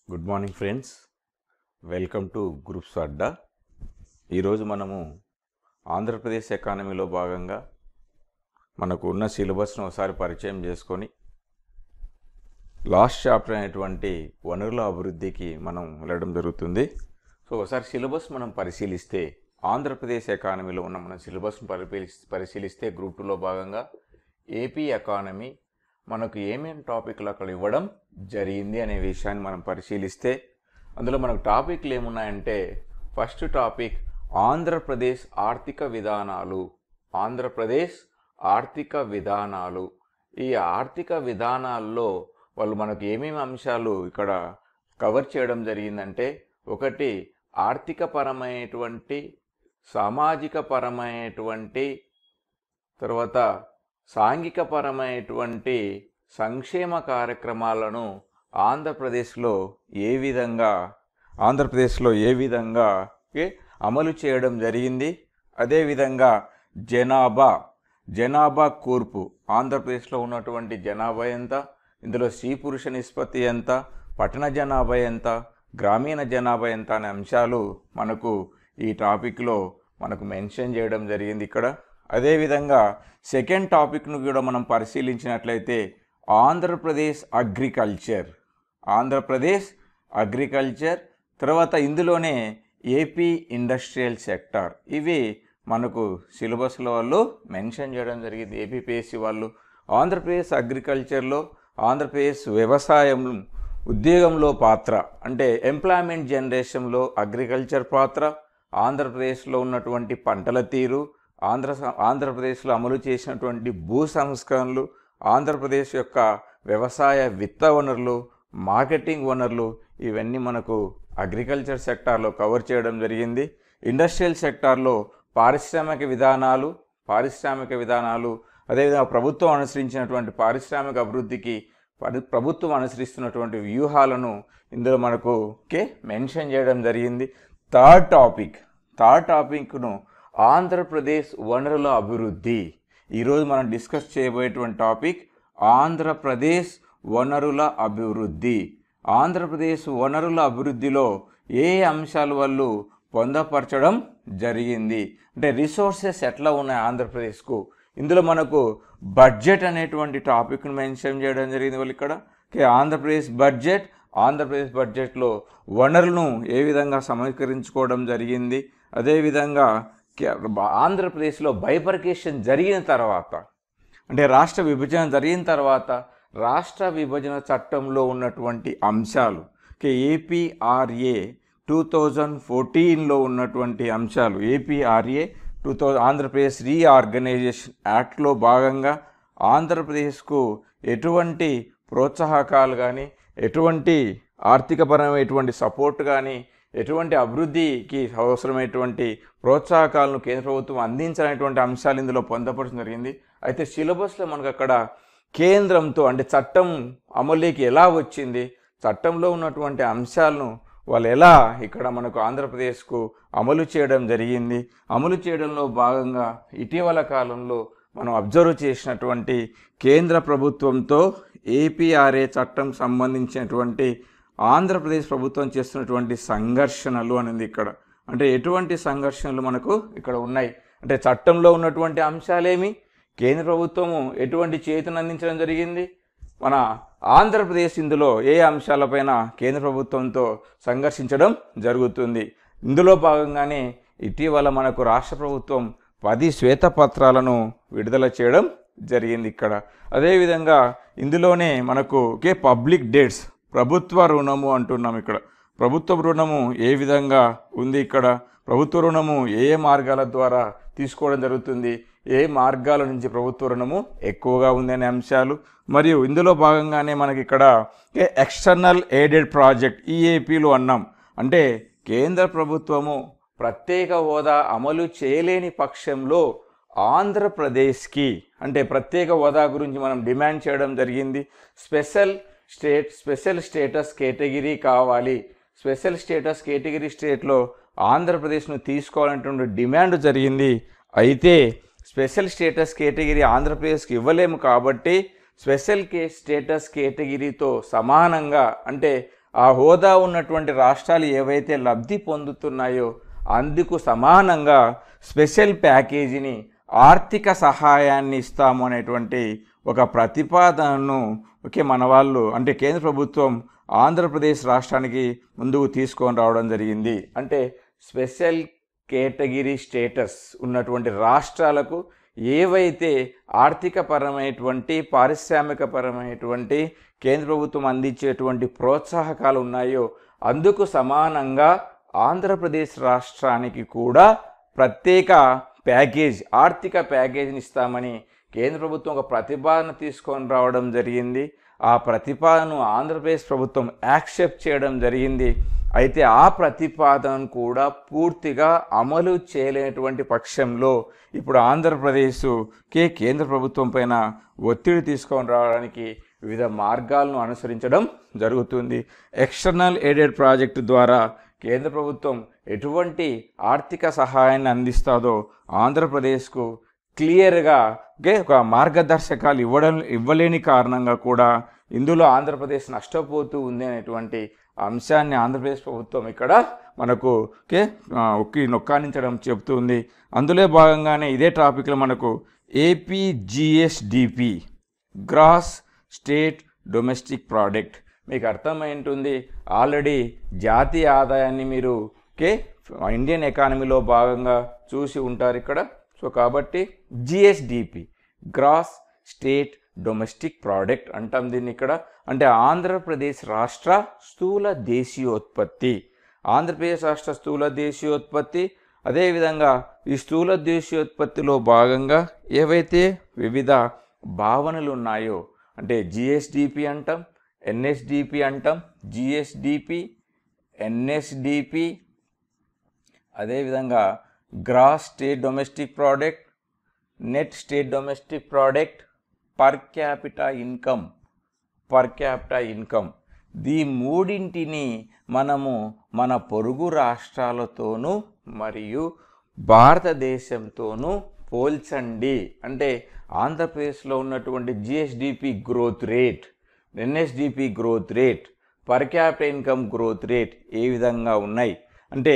Good morning friends welcome to groups అడ్డా ఈరోజు మనము ఆంధ్రప్రదేశ్ ఎకానమీలో భాగంగా మనకు ఉన్న సిలబస్ను ఒకసారి పరిచయం చేసుకొని లాస్ట్ చాప్టర్ అయినటువంటి వనరుల అభివృద్ధికి మనం వెళ్ళడం జరుగుతుంది సో ఒకసారి సిలబస్ మనం పరిశీలిస్తే ఆంధ్రప్రదేశ్ ఎకానమీలో ఉన్న మన సిలబస్ను పరిశీలి పరిశీలిస్తే గ్రూప్ టూలో భాగంగా ఏపీ ఎకానమీ మనకు ఏమేమి టాపిక్లు అక్కడ ఇవ్వడం జరిగింది అనే విషయాన్ని మనం పరిశీలిస్తే అందులో మనకు టాపిక్లు ఏమున్నాయంటే ఫస్ట్ టాపిక్ ఆంధ్రప్రదేశ్ ఆర్థిక విధానాలు ఆంధ్రప్రదేశ్ ఆర్థిక విధానాలు ఈ ఆర్థిక విధానాల్లో వాళ్ళు మనకు ఏమేమి అంశాలు ఇక్కడ కవర్ చేయడం జరిగిందంటే ఒకటి ఆర్థిక పరమైనటువంటి సామాజిక పరమైనటువంటి తర్వాత సాంఘిక పరమైనటువంటి సంక్షేమ కార్యక్రమాలను ఆంధ్రప్రదేశ్లో ఏ విధంగా ఆంధ్రప్రదేశ్లో ఏ విధంగా ఏ, అమలు చేయడం జరిగింది అదేవిధంగా జనాభా జనాభా కూర్పు ఆంధ్రప్రదేశ్లో ఉన్నటువంటి జనాభా ఎంత ఇందులో స్త్రీ పురుష నిష్పత్తి ఎంత పట్టణ జనాభా ఎంత గ్రామీణ జనాభా ఎంత అనే అంశాలు మనకు ఈ టాపిక్లో మనకు మెన్షన్ చేయడం జరిగింది ఇక్కడ అదేవిధంగా సెకండ్ టాపిక్ను కూడా మనం పరిశీలించినట్లయితే ఆంధ్రప్రదేశ్ అగ్రికల్చర్ ఆంధ్రప్రదేశ్ అగ్రికల్చర్ తర్వాత ఇందులోనే ఏపీ ఇండస్ట్రియల్ సెక్టార్ ఇవి మనకు సిలబస్లో వాళ్ళు మెన్షన్ చేయడం జరిగింది ఏపీపీఎస్సి వాళ్ళు ఆంధ్రప్రదేశ్ అగ్రికల్చర్లో ఆంధ్రప్రదేశ్ వ్యవసాయం ఉద్యోగంలో పాత్ర అంటే ఎంప్లాయ్మెంట్ జనరేషన్లో అగ్రికల్చర్ పాత్ర ఆంధ్రప్రదేశ్లో ఉన్నటువంటి పంటల తీరు ఆంధ్ర ఆంధ్రప్రదేశ్లో అమలు చేసినటువంటి భూ సంస్కరణలు ఆంధ్రప్రదేశ్ యొక్క వ్యవసాయ విత్త వనరులు మార్కెటింగ్ వనరులు ఇవన్నీ మనకు అగ్రికల్చర్ సెక్టార్లో కవర్ చేయడం జరిగింది ఇండస్ట్రియల్ సెక్టార్లో పారిశ్రామిక విధానాలు పారిశ్రామిక విధానాలు అదేవిధంగా ప్రభుత్వం అనుసరించినటువంటి పారిశ్రామిక అభివృద్ధికి పరి- ప్రభుత్వం అనుసరిస్తున్నటువంటి వ్యూహాలను ఇందులో మనకు కే మెన్షన్ చేయడం జరిగింది థర్డ్ టాపిక్ థర్డ్ టాపిక్ను ఆంధ్రప్రదేశ్ వనరుల అభివృద్ధి ఈరోజు మనం డిస్కస్ చేయబోయేటువంటి టాపిక్ ఆంధ్రప్రదేశ్ వనరుల అభివృద్ధి ఆంధ్రప్రదేశ్ వనరుల అభివృద్ధిలో ఏ అంశాల వాళ్ళు పొందపరచడం జరిగింది అంటే రిసోర్సెస్ ఎట్లా ఉన్నాయి ఆంధ్రప్రదేశ్కు ఇందులో మనకు బడ్జెట్ అనేటువంటి టాపిక్ను మెన్షన్ చేయడం జరిగింది వాళ్ళు ఇక్కడ ఓకే ఆంధ్రప్రదేశ్ బడ్జెట్ ఆంధ్రప్రదేశ్ బడ్జెట్లో వనరులను ఏ విధంగా సమీకరించుకోవడం జరిగింది అదేవిధంగా కే- ఆంధ్రప్రదేశ్లో బైపర్కేషన్ జరిగిన తర్వాత అంటే రాష్ట్ర విభజన జరిగిన తర్వాత రాష్ట్ర విభజన చట్టంలో ఉన్నటువంటి అంశాలు కే ఏపీఆర్ఏ టూ థౌజండ్ ఫోర్టీన్లో ఉన్నటువంటి అంశాలు ఏపీఆర్ఏ టూ థౌజండ్ ఆంధ్రప్రదేశ్ రీఆర్గనైజేషన్ యాక్ట్లో భాగంగా ఆంధ్రప్రదేశ్కు ఎటువంటి ప్రోత్సాహకాలు కానీ ఎటువంటి ఆర్థికపరమైనటువంటి సపోర్ట్ కానీ ఎటువంటి అభివృద్ధికి అవసరమైనటువంటి ప్రోత్సాహకాలను కేంద్ర ప్రభుత్వం అందించాలనేటువంటి అంశాలు ఇందులో పొందపరచడం జరిగింది అయితే సిలబస్లో మనకు అక్కడ కేంద్రంతో అంటే చట్టం అమలుకి ఎలా వచ్చింది చట్టంలో ఉన్నటువంటి అంశాలను వాళ్ళు ఎలా ఇక్కడ మనకు ఆంధ్రప్రదేశ్కు అమలు చేయడం జరిగింది అమలు చేయడంలో భాగంగా ఇటీవల కాలంలో మనం అబ్జర్వ్ చేసినటువంటి కేంద్ర ప్రభుత్వంతో ఏపీఆర్ఏ చట్టం సంబంధించినటువంటి ఆంధ్రప్రదేశ్ ప్రభుత్వం చేస్తున్నటువంటి సంఘర్షణలు అనేది ఇక్కడ అంటే ఎటువంటి సంఘర్షణలు మనకు ఇక్కడ ఉన్నాయి అంటే చట్టంలో ఉన్నటువంటి అంశాలేమి కేంద్ర ప్రభుత్వము ఎటువంటి చేతును అందించడం జరిగింది మన ఆంధ్రప్రదేశ్ ఇందులో ఏ అంశాలపైన కేంద్ర ప్రభుత్వంతో సంఘర్షించడం జరుగుతుంది ఇందులో భాగంగానే ఇటీవల మనకు రాష్ట్ర ప్రభుత్వం పది శ్వేతపత్రాలను విడుదల చేయడం జరిగింది ఇక్కడ అదేవిధంగా ఇందులోనే మనకు కే పబ్లిక్ డేట్స్ ప్రభుత్వ రుణము అంటున్నాం ఇక్కడ ప్రభుత్వ రుణము ఏ విధంగా ఉంది ఇక్కడ ప్రభుత్వ రుణము ఏ ఏ మార్గాల ద్వారా తీసుకోవడం జరుగుతుంది ఏ మార్గాల నుంచి ప్రభుత్వ రుణము ఎక్కువగా ఉంది అనే అంశాలు మరియు ఇందులో భాగంగానే మనకి ఇక్కడ ఎక్స్టర్నల్ ఎయిడెడ్ ప్రాజెక్ట్ ఈఏపీలు అన్నాం అంటే కేంద్ర ప్రభుత్వము ప్రత్యేక హోదా అమలు చేయలేని పక్షంలో ఆంధ్రప్రదేశ్కి అంటే ప్రత్యేక హోదా గురించి మనం డిమాండ్ చేయడం జరిగింది special state special status category కావాలి స్పెషల్ స్టేటస్ కేటగిరీ స్టేట్లో ఆంధ్రప్రదేశ్ను తీసుకోవాలనేటువంటి డిమాండ్ జరిగింది అయితే స్పెషల్ స్టేటస్ కేటగిరీ ఆంధ్రప్రదేశ్కి ఇవ్వలేము కాబట్టి స్పెషల్ కే స్టేటస్ కేటగిరీతో సమానంగా అంటే ఆ హోదా ఉన్నటువంటి రాష్ట్రాలు ఏవైతే లబ్ధి పొందుతున్నాయో అందుకు సమానంగా స్పెషల్ ప్యాకేజీని ఆర్థిక సహాయాన్ని ఇస్తాము అనేటువంటి ఒక ప్రతిపాదనను ఓకే మన వాళ్ళు అంటే కేంద్ర ప్రభుత్వం ఆంధ్రప్రదేశ్ రాష్ట్రానికి ముందుకు తీసుకొని రావడం జరిగింది అంటే స్పెషల్ కేటగిరీ స్టేటస్ ఉన్నటువంటి రాష్ట్రాలకు ఏవైతే ఆర్థిక పరమైనటువంటి పారిశ్రామిక పరమైనటువంటి కేంద్ర ప్రభుత్వం అందించేటువంటి ప్రోత్సాహకాలు ఉన్నాయో అందుకు సమానంగా ఆంధ్రప్రదేశ్ రాష్ట్రానికి కూడా ప్రత్యేక ప్యాకేజ్ ఆర్థిక ప్యాకేజీని ఇస్తామని కేంద్ర ప్రభుత్వం ఒక ప్రతిపాదన తీసుకొని రావడం జరిగింది ఆ ప్రతిపాదనను ఆంధ్రప్రదేశ్ ప్రభుత్వం యాక్సెప్ట్ చేయడం జరిగింది అయితే ఆ ప్రతిపాదన కూడా పూర్తిగా అమలు చేయలేనటువంటి పక్షంలో ఇప్పుడు ఆంధ్రప్రదేశ్కి కేంద్ర ప్రభుత్వం పైన ఒత్తిడి తీసుకొని రావడానికి వివిధ మార్గాలను అనుసరించడం జరుగుతుంది ఎక్స్టర్నల్ ఎయిడెడ్ ప్రాజెక్టు ద్వారా కేంద్ర ప్రభుత్వం ఎటువంటి ఆర్థిక సహాయాన్ని అందిస్తుందో ఆంధ్రప్రదేశ్కు క్లియర్గా ఓకే ఒక మార్గదర్శకాలు ఇవ్వడం ఇవ్వలేని కారణంగా కూడా ఇందులో ఆంధ్రప్రదేశ్ నష్టపోతూ ఉంది అనేటువంటి అంశాన్ని ఆంధ్రప్రదేశ్ ప్రభుత్వం ఇక్కడ మనకు ఓకే ఆ, ఒక్కి నొక్కానించడం చెబుతుంది అందులో భాగంగానే ఇదే టాపిక్లో మనకు APGSDP gross state domestic product మీకు అర్థమైంటుంది ఆల్రెడీ జాతీయ ఆదాయాన్ని మీరు ఓకే ఇండియన్ ఎకానమీలో భాగంగా చూసి ఉంటారు ఇక్కడ సో కాబట్టి GSDP gross state domestic product అంటాం దీన్ని ఇక్కడ అంటే ఆంధ్రప్రదేశ్ రాష్ట్ర స్థూల దేశీయోత్పత్తి ఆంధ్రప్రదేశ్ రాష్ట్ర స్థూల దేశీయోత్పత్తి అదేవిధంగా ఈ స్థూల దేశీయోత్పత్తిలో భాగంగా ఏవైతే వివిధ భావనలు ఉన్నాయో అంటే జిఎస్డిపి అంటాం ఎన్ఎస్డిపి అంటాం జిఎస్డిపి ఎన్ఎస్డిపి అదేవిధంగా gross state domestic product net state domestic product per capita income per capita income ఈ మూడింటిని మనము మన పొరుగు రాష్ట్రాలతోనూ మరియు భారతదేశంతోనూ పోల్చండి అంటే ఆంధ్రప్రదేశ్లో ఉన్నటువంటి GSDP growth rate NSDP growth rate per capita income growth rate ఏ విధంగా ఉన్నాయి అంటే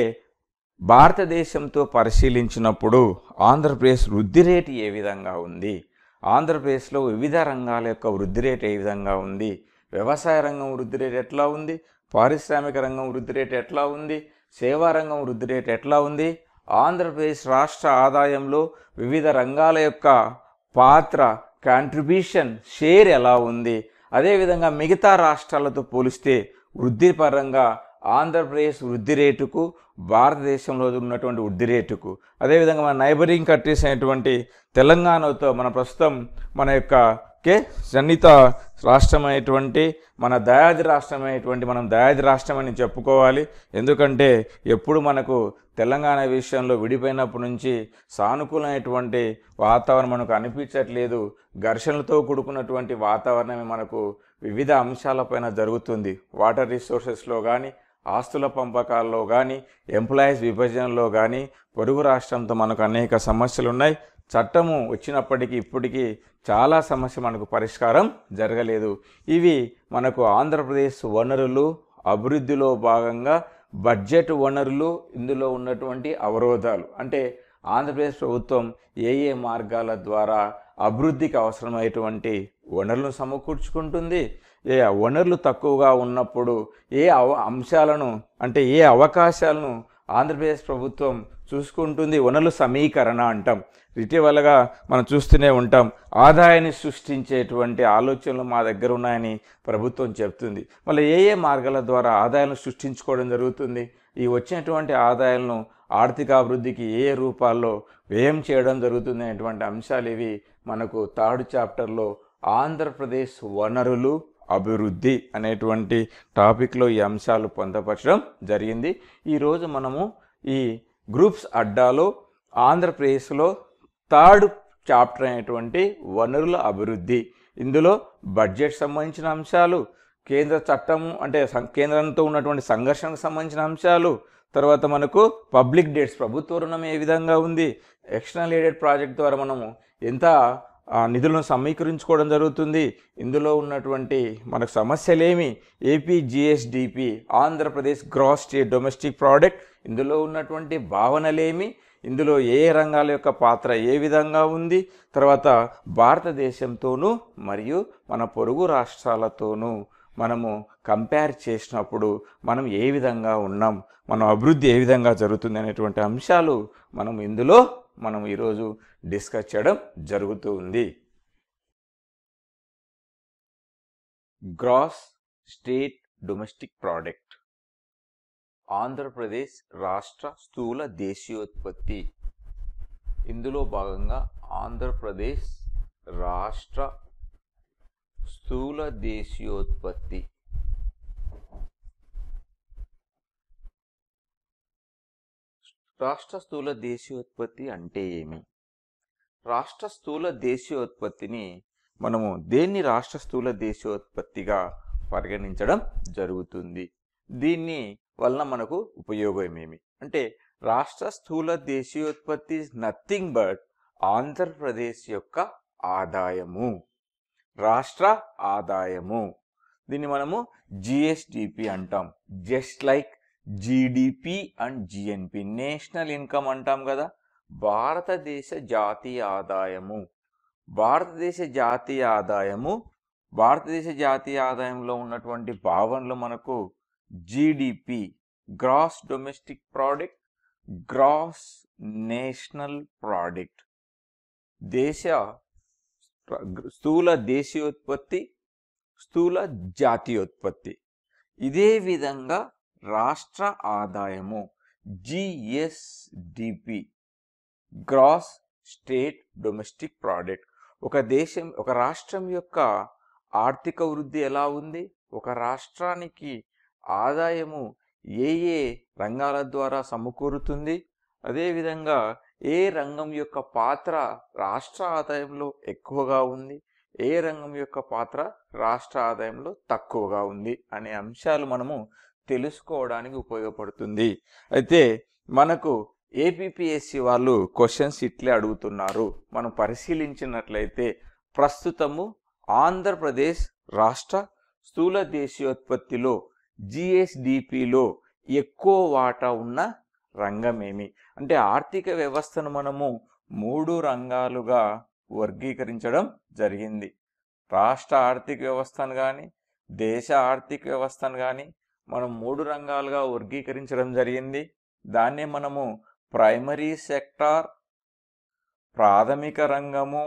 భారతదేశంతో పరిశీలించినప్పుడు ఆంధ్రప్రదేశ్ వృద్ధి రేటు ఏ విధంగా ఉంది ఆంధ్రప్రదేశ్లో వివిధ రంగాల యొక్క వృద్ధి రేటు ఏ విధంగా ఉంది వ్యవసాయ రంగం వృద్ధి రేటు ఎట్లా ఉంది పారిశ్రామిక రంగం వృద్ధి రేటు ఎట్లా ఉంది సేవా రంగం వృద్ధి రేటు ఎట్లా ఉంది ఆంధ్రప్రదేశ్ రాష్ట్ర ఆదాయంలో వివిధ రంగాల యొక్క పాత్ర కాంట్రిబ్యూషన్ షేర్ ఎలా ఉంది అదేవిధంగా మిగతా రాష్ట్రాలతో పోలిస్తే వృద్ధి పరంగా ఆంధ్రప్రదేశ్ వృద్ధి రేటుకు భారతదేశంలో ఉన్నటువంటి వృద్ధి రేటుకు అదేవిధంగా మన నైబరింగ్ కంట్రీస్ అయినటువంటి తెలంగాణతో మన ప్రస్తుతం మన యొక్క కే సన్నిహిత రాష్ట్రం అయినటువంటి మన దయాది రాష్ట్రం అయినటువంటి మనం దయాది రాష్ట్రం అని చెప్పుకోవాలి ఎందుకంటే ఎప్పుడు మనకు తెలంగాణ విషయంలో విడిపోయినప్పటి నుంచి సానుకూలమైనటువంటి వాతావరణం మనకు అనిపించట్లేదు ఘర్షణలతో కూడుకున్నటువంటి వాతావరణమే మనకు వివిధ అంశాలపైన జరుగుతుంది వాటర్ రిసోర్సెస్లో కానీ ఆస్తుల పంపకాల్లో కానీ ఎంప్లాయీస్ విభజనలో కానీ పొరుగు రాష్ట్రంతో మనకు అనేక సమస్యలు ఉన్నాయి చట్టము వచ్చినప్పటికీ ఇప్పటికీ చాలా సమస్య మనకు పరిష్కారం జరగలేదు ఇవి మనకు ఆంధ్రప్రదేశ్ వనరులు అభివృద్ధిలో భాగంగా బడ్జెట్ వనరులు ఇందులో ఉన్నటువంటి అవరోధాలు అంటే ఆంధ్రప్రదేశ్ ప్రభుత్వం ఏ ఏ మార్గాల ద్వారా అభివృద్ధికి అవసరమైనటువంటి వనరులను సమకూర్చుకుంటుంది ఏ వనరులు తక్కువగా ఉన్నప్పుడు ఏ అవ అంశాలను అంటే ఏ అవకాశాలను ఆంధ్రప్రదేశ్ ప్రభుత్వం చూసుకుంటుంది వనరుల సమీకరణ అంటాం ఇటీవలగా మనం చూస్తూనే ఉంటాం ఆదాయాన్ని సృష్టించేటువంటి ఆలోచనలు మా దగ్గర ఉన్నాయని ప్రభుత్వం చెప్తుంది మళ్ళీ ఏ ఏ మార్గాల ద్వారా ఆదాయాలను సృష్టించుకోవడం జరుగుతుంది ఈ వచ్చినటువంటి ఆదాయాలను ఆర్థిక అభివృద్ధికి ఏ ఏ రూపాల్లో వ్యయం చేయడం జరుగుతుంది అనేటువంటి అంశాలు ఇవి మనకు థర్డ్ చాప్టర్లో ఆంధ్రప్రదేశ్ వనరులు అభివృద్ధి అనేటువంటి టాపిక్లో ఈ అంశాలు పొందపరచడం జరిగింది ఈరోజు మనము ఈ గ్రూప్స్ అడ్డాలో ఆంధ్రప్రదేశ్లో థర్డ్ చాప్టర్ అయినటువంటి వనరుల అభివృద్ధి ఇందులో బడ్జెట్ సంబంధించిన అంశాలు కేంద్ర చట్టము అంటే సం- కేంద్రంతో ఉన్నటువంటి సంఘర్షణకు సంబంధించిన అంశాలు తర్వాత మనకు పబ్లిక్ డేట్స్ ప్రభుత్వ రుణం ఏ విధంగా ఉంది ఎక్స్టర్నల్ ఎయిడెడ్ ప్రాజెక్ట్ ద్వారా మనము ఎంత ఆ, నిధులను సమీకరించుకోవడం జరుగుతుంది ఇందులో ఉన్నటువంటి మనకు సమస్యలేమి AP GSDP Andhra Pradesh gross state domestic product ఇందులో ఉన్నటువంటి భావనలేమి ఇందులో ఏ రంగాల యొక్క పాత్ర ఏ విధంగా ఉంది తర్వాత భారతదేశంతోనూ మరియు మన పొరుగు రాష్ట్రాలతోనూ మనము కంపేర్ చేసినప్పుడు మనం ఏ విధంగా ఉన్నాం మన అభివృద్ధి ఏ విధంగా జరుగుతుంది అనేటువంటి అంశాలు మనం ఇందులో మనం ఈరోజు డిస్కస్ చేయడం జరుగుతూ ఉంది gross state domestic product Andhra Pradesh రాష్ట్ర స్థూల దేశీయోత్పత్తి ఇందులో భాగంగా ఆంధ్రప్రదేశ్ రాష్ట్ర స్థూల దేశీయోత్పత్తి రాష్ట్ర స్థూల దేశీయోత్పత్తి అంటే ఏమి రాష్ట్ర స్థూల దేశీయోత్పత్తిని మనము దేన్ని రాష్ట్ర స్థూల దేశీయోత్పత్తిగా పరిగణించడం జరుగుతుంది దీన్ని వలన మనకు ఉపయోగం ఏమి అంటే రాష్ట్ర స్థూల దేశీయోత్పత్తి నథింగ్ బట్ ఆంధ్రప్రదేశ్ యొక్క ఆదాయము రాష్ట్ర ఆదాయము దీన్ని మనము జిఎస్డిపి అంటాం just like GDP and GNP national income అంటాం కదా భారతదేశ జాతీయ ఆదాయము భారతదేశ జాతీయ ఆదాయము భారతదేశ జాతీయ ఆదాయంలో ఉన్నటువంటి భావనలు మనకు GDP gross domestic product gross national product దేశ స్థూల దేశీయోత్పత్తి స్థూల జాతీయోత్పత్తి ఇదే విధంగా రాష్ట్ర ఆదాయము GSDP gross state domestic product ఒక దేశం ఒక రాష్ట్రం యొక్క ఆర్థిక వృద్ధి ఎలా ఉంది ఒక రాష్ట్రానికి ఆదాయము ఏ ఏ రంగాల ద్వారా సమకూరుతుంది అదేవిధంగా ఏ రంగం యొక్క పాత్ర రాష్ట్ర ఆదాయంలో ఎక్కువగా ఉంది ఏ రంగం యొక్క పాత్ర రాష్ట్ర ఆదాయంలో తక్కువగా ఉంది అనే అంశాలు మనము తెలుసుకోవడానికి ఉపయోగపడుతుంది అయితే మనకు ఏపీపీఎస్సి వాళ్ళు క్వశ్చన్స్ ఇట్లే అడుగుతున్నారు మనం పరిశీలించినట్లయితే ప్రస్తుతము ఆంధ్రప్రదేశ్ రాష్ట్ర స్థూల దేశీయోత్పత్తిలో జిఎస్డిపిలో ఎక్కువ వాటా ఉన్న రంగం ఏమి అంటే ఆర్థిక వ్యవస్థను మనము మూడు రంగాలుగా వర్గీకరించడం జరిగింది రాష్ట్ర ఆర్థిక వ్యవస్థను కానీ దేశ ఆర్థిక వ్యవస్థను కానీ మనం మూడు రంగాలుగా వర్గీకరించడం జరిగింది దాన్నే మనము ప్రైమరీ సెక్టార్ ప్రాథమిక రంగము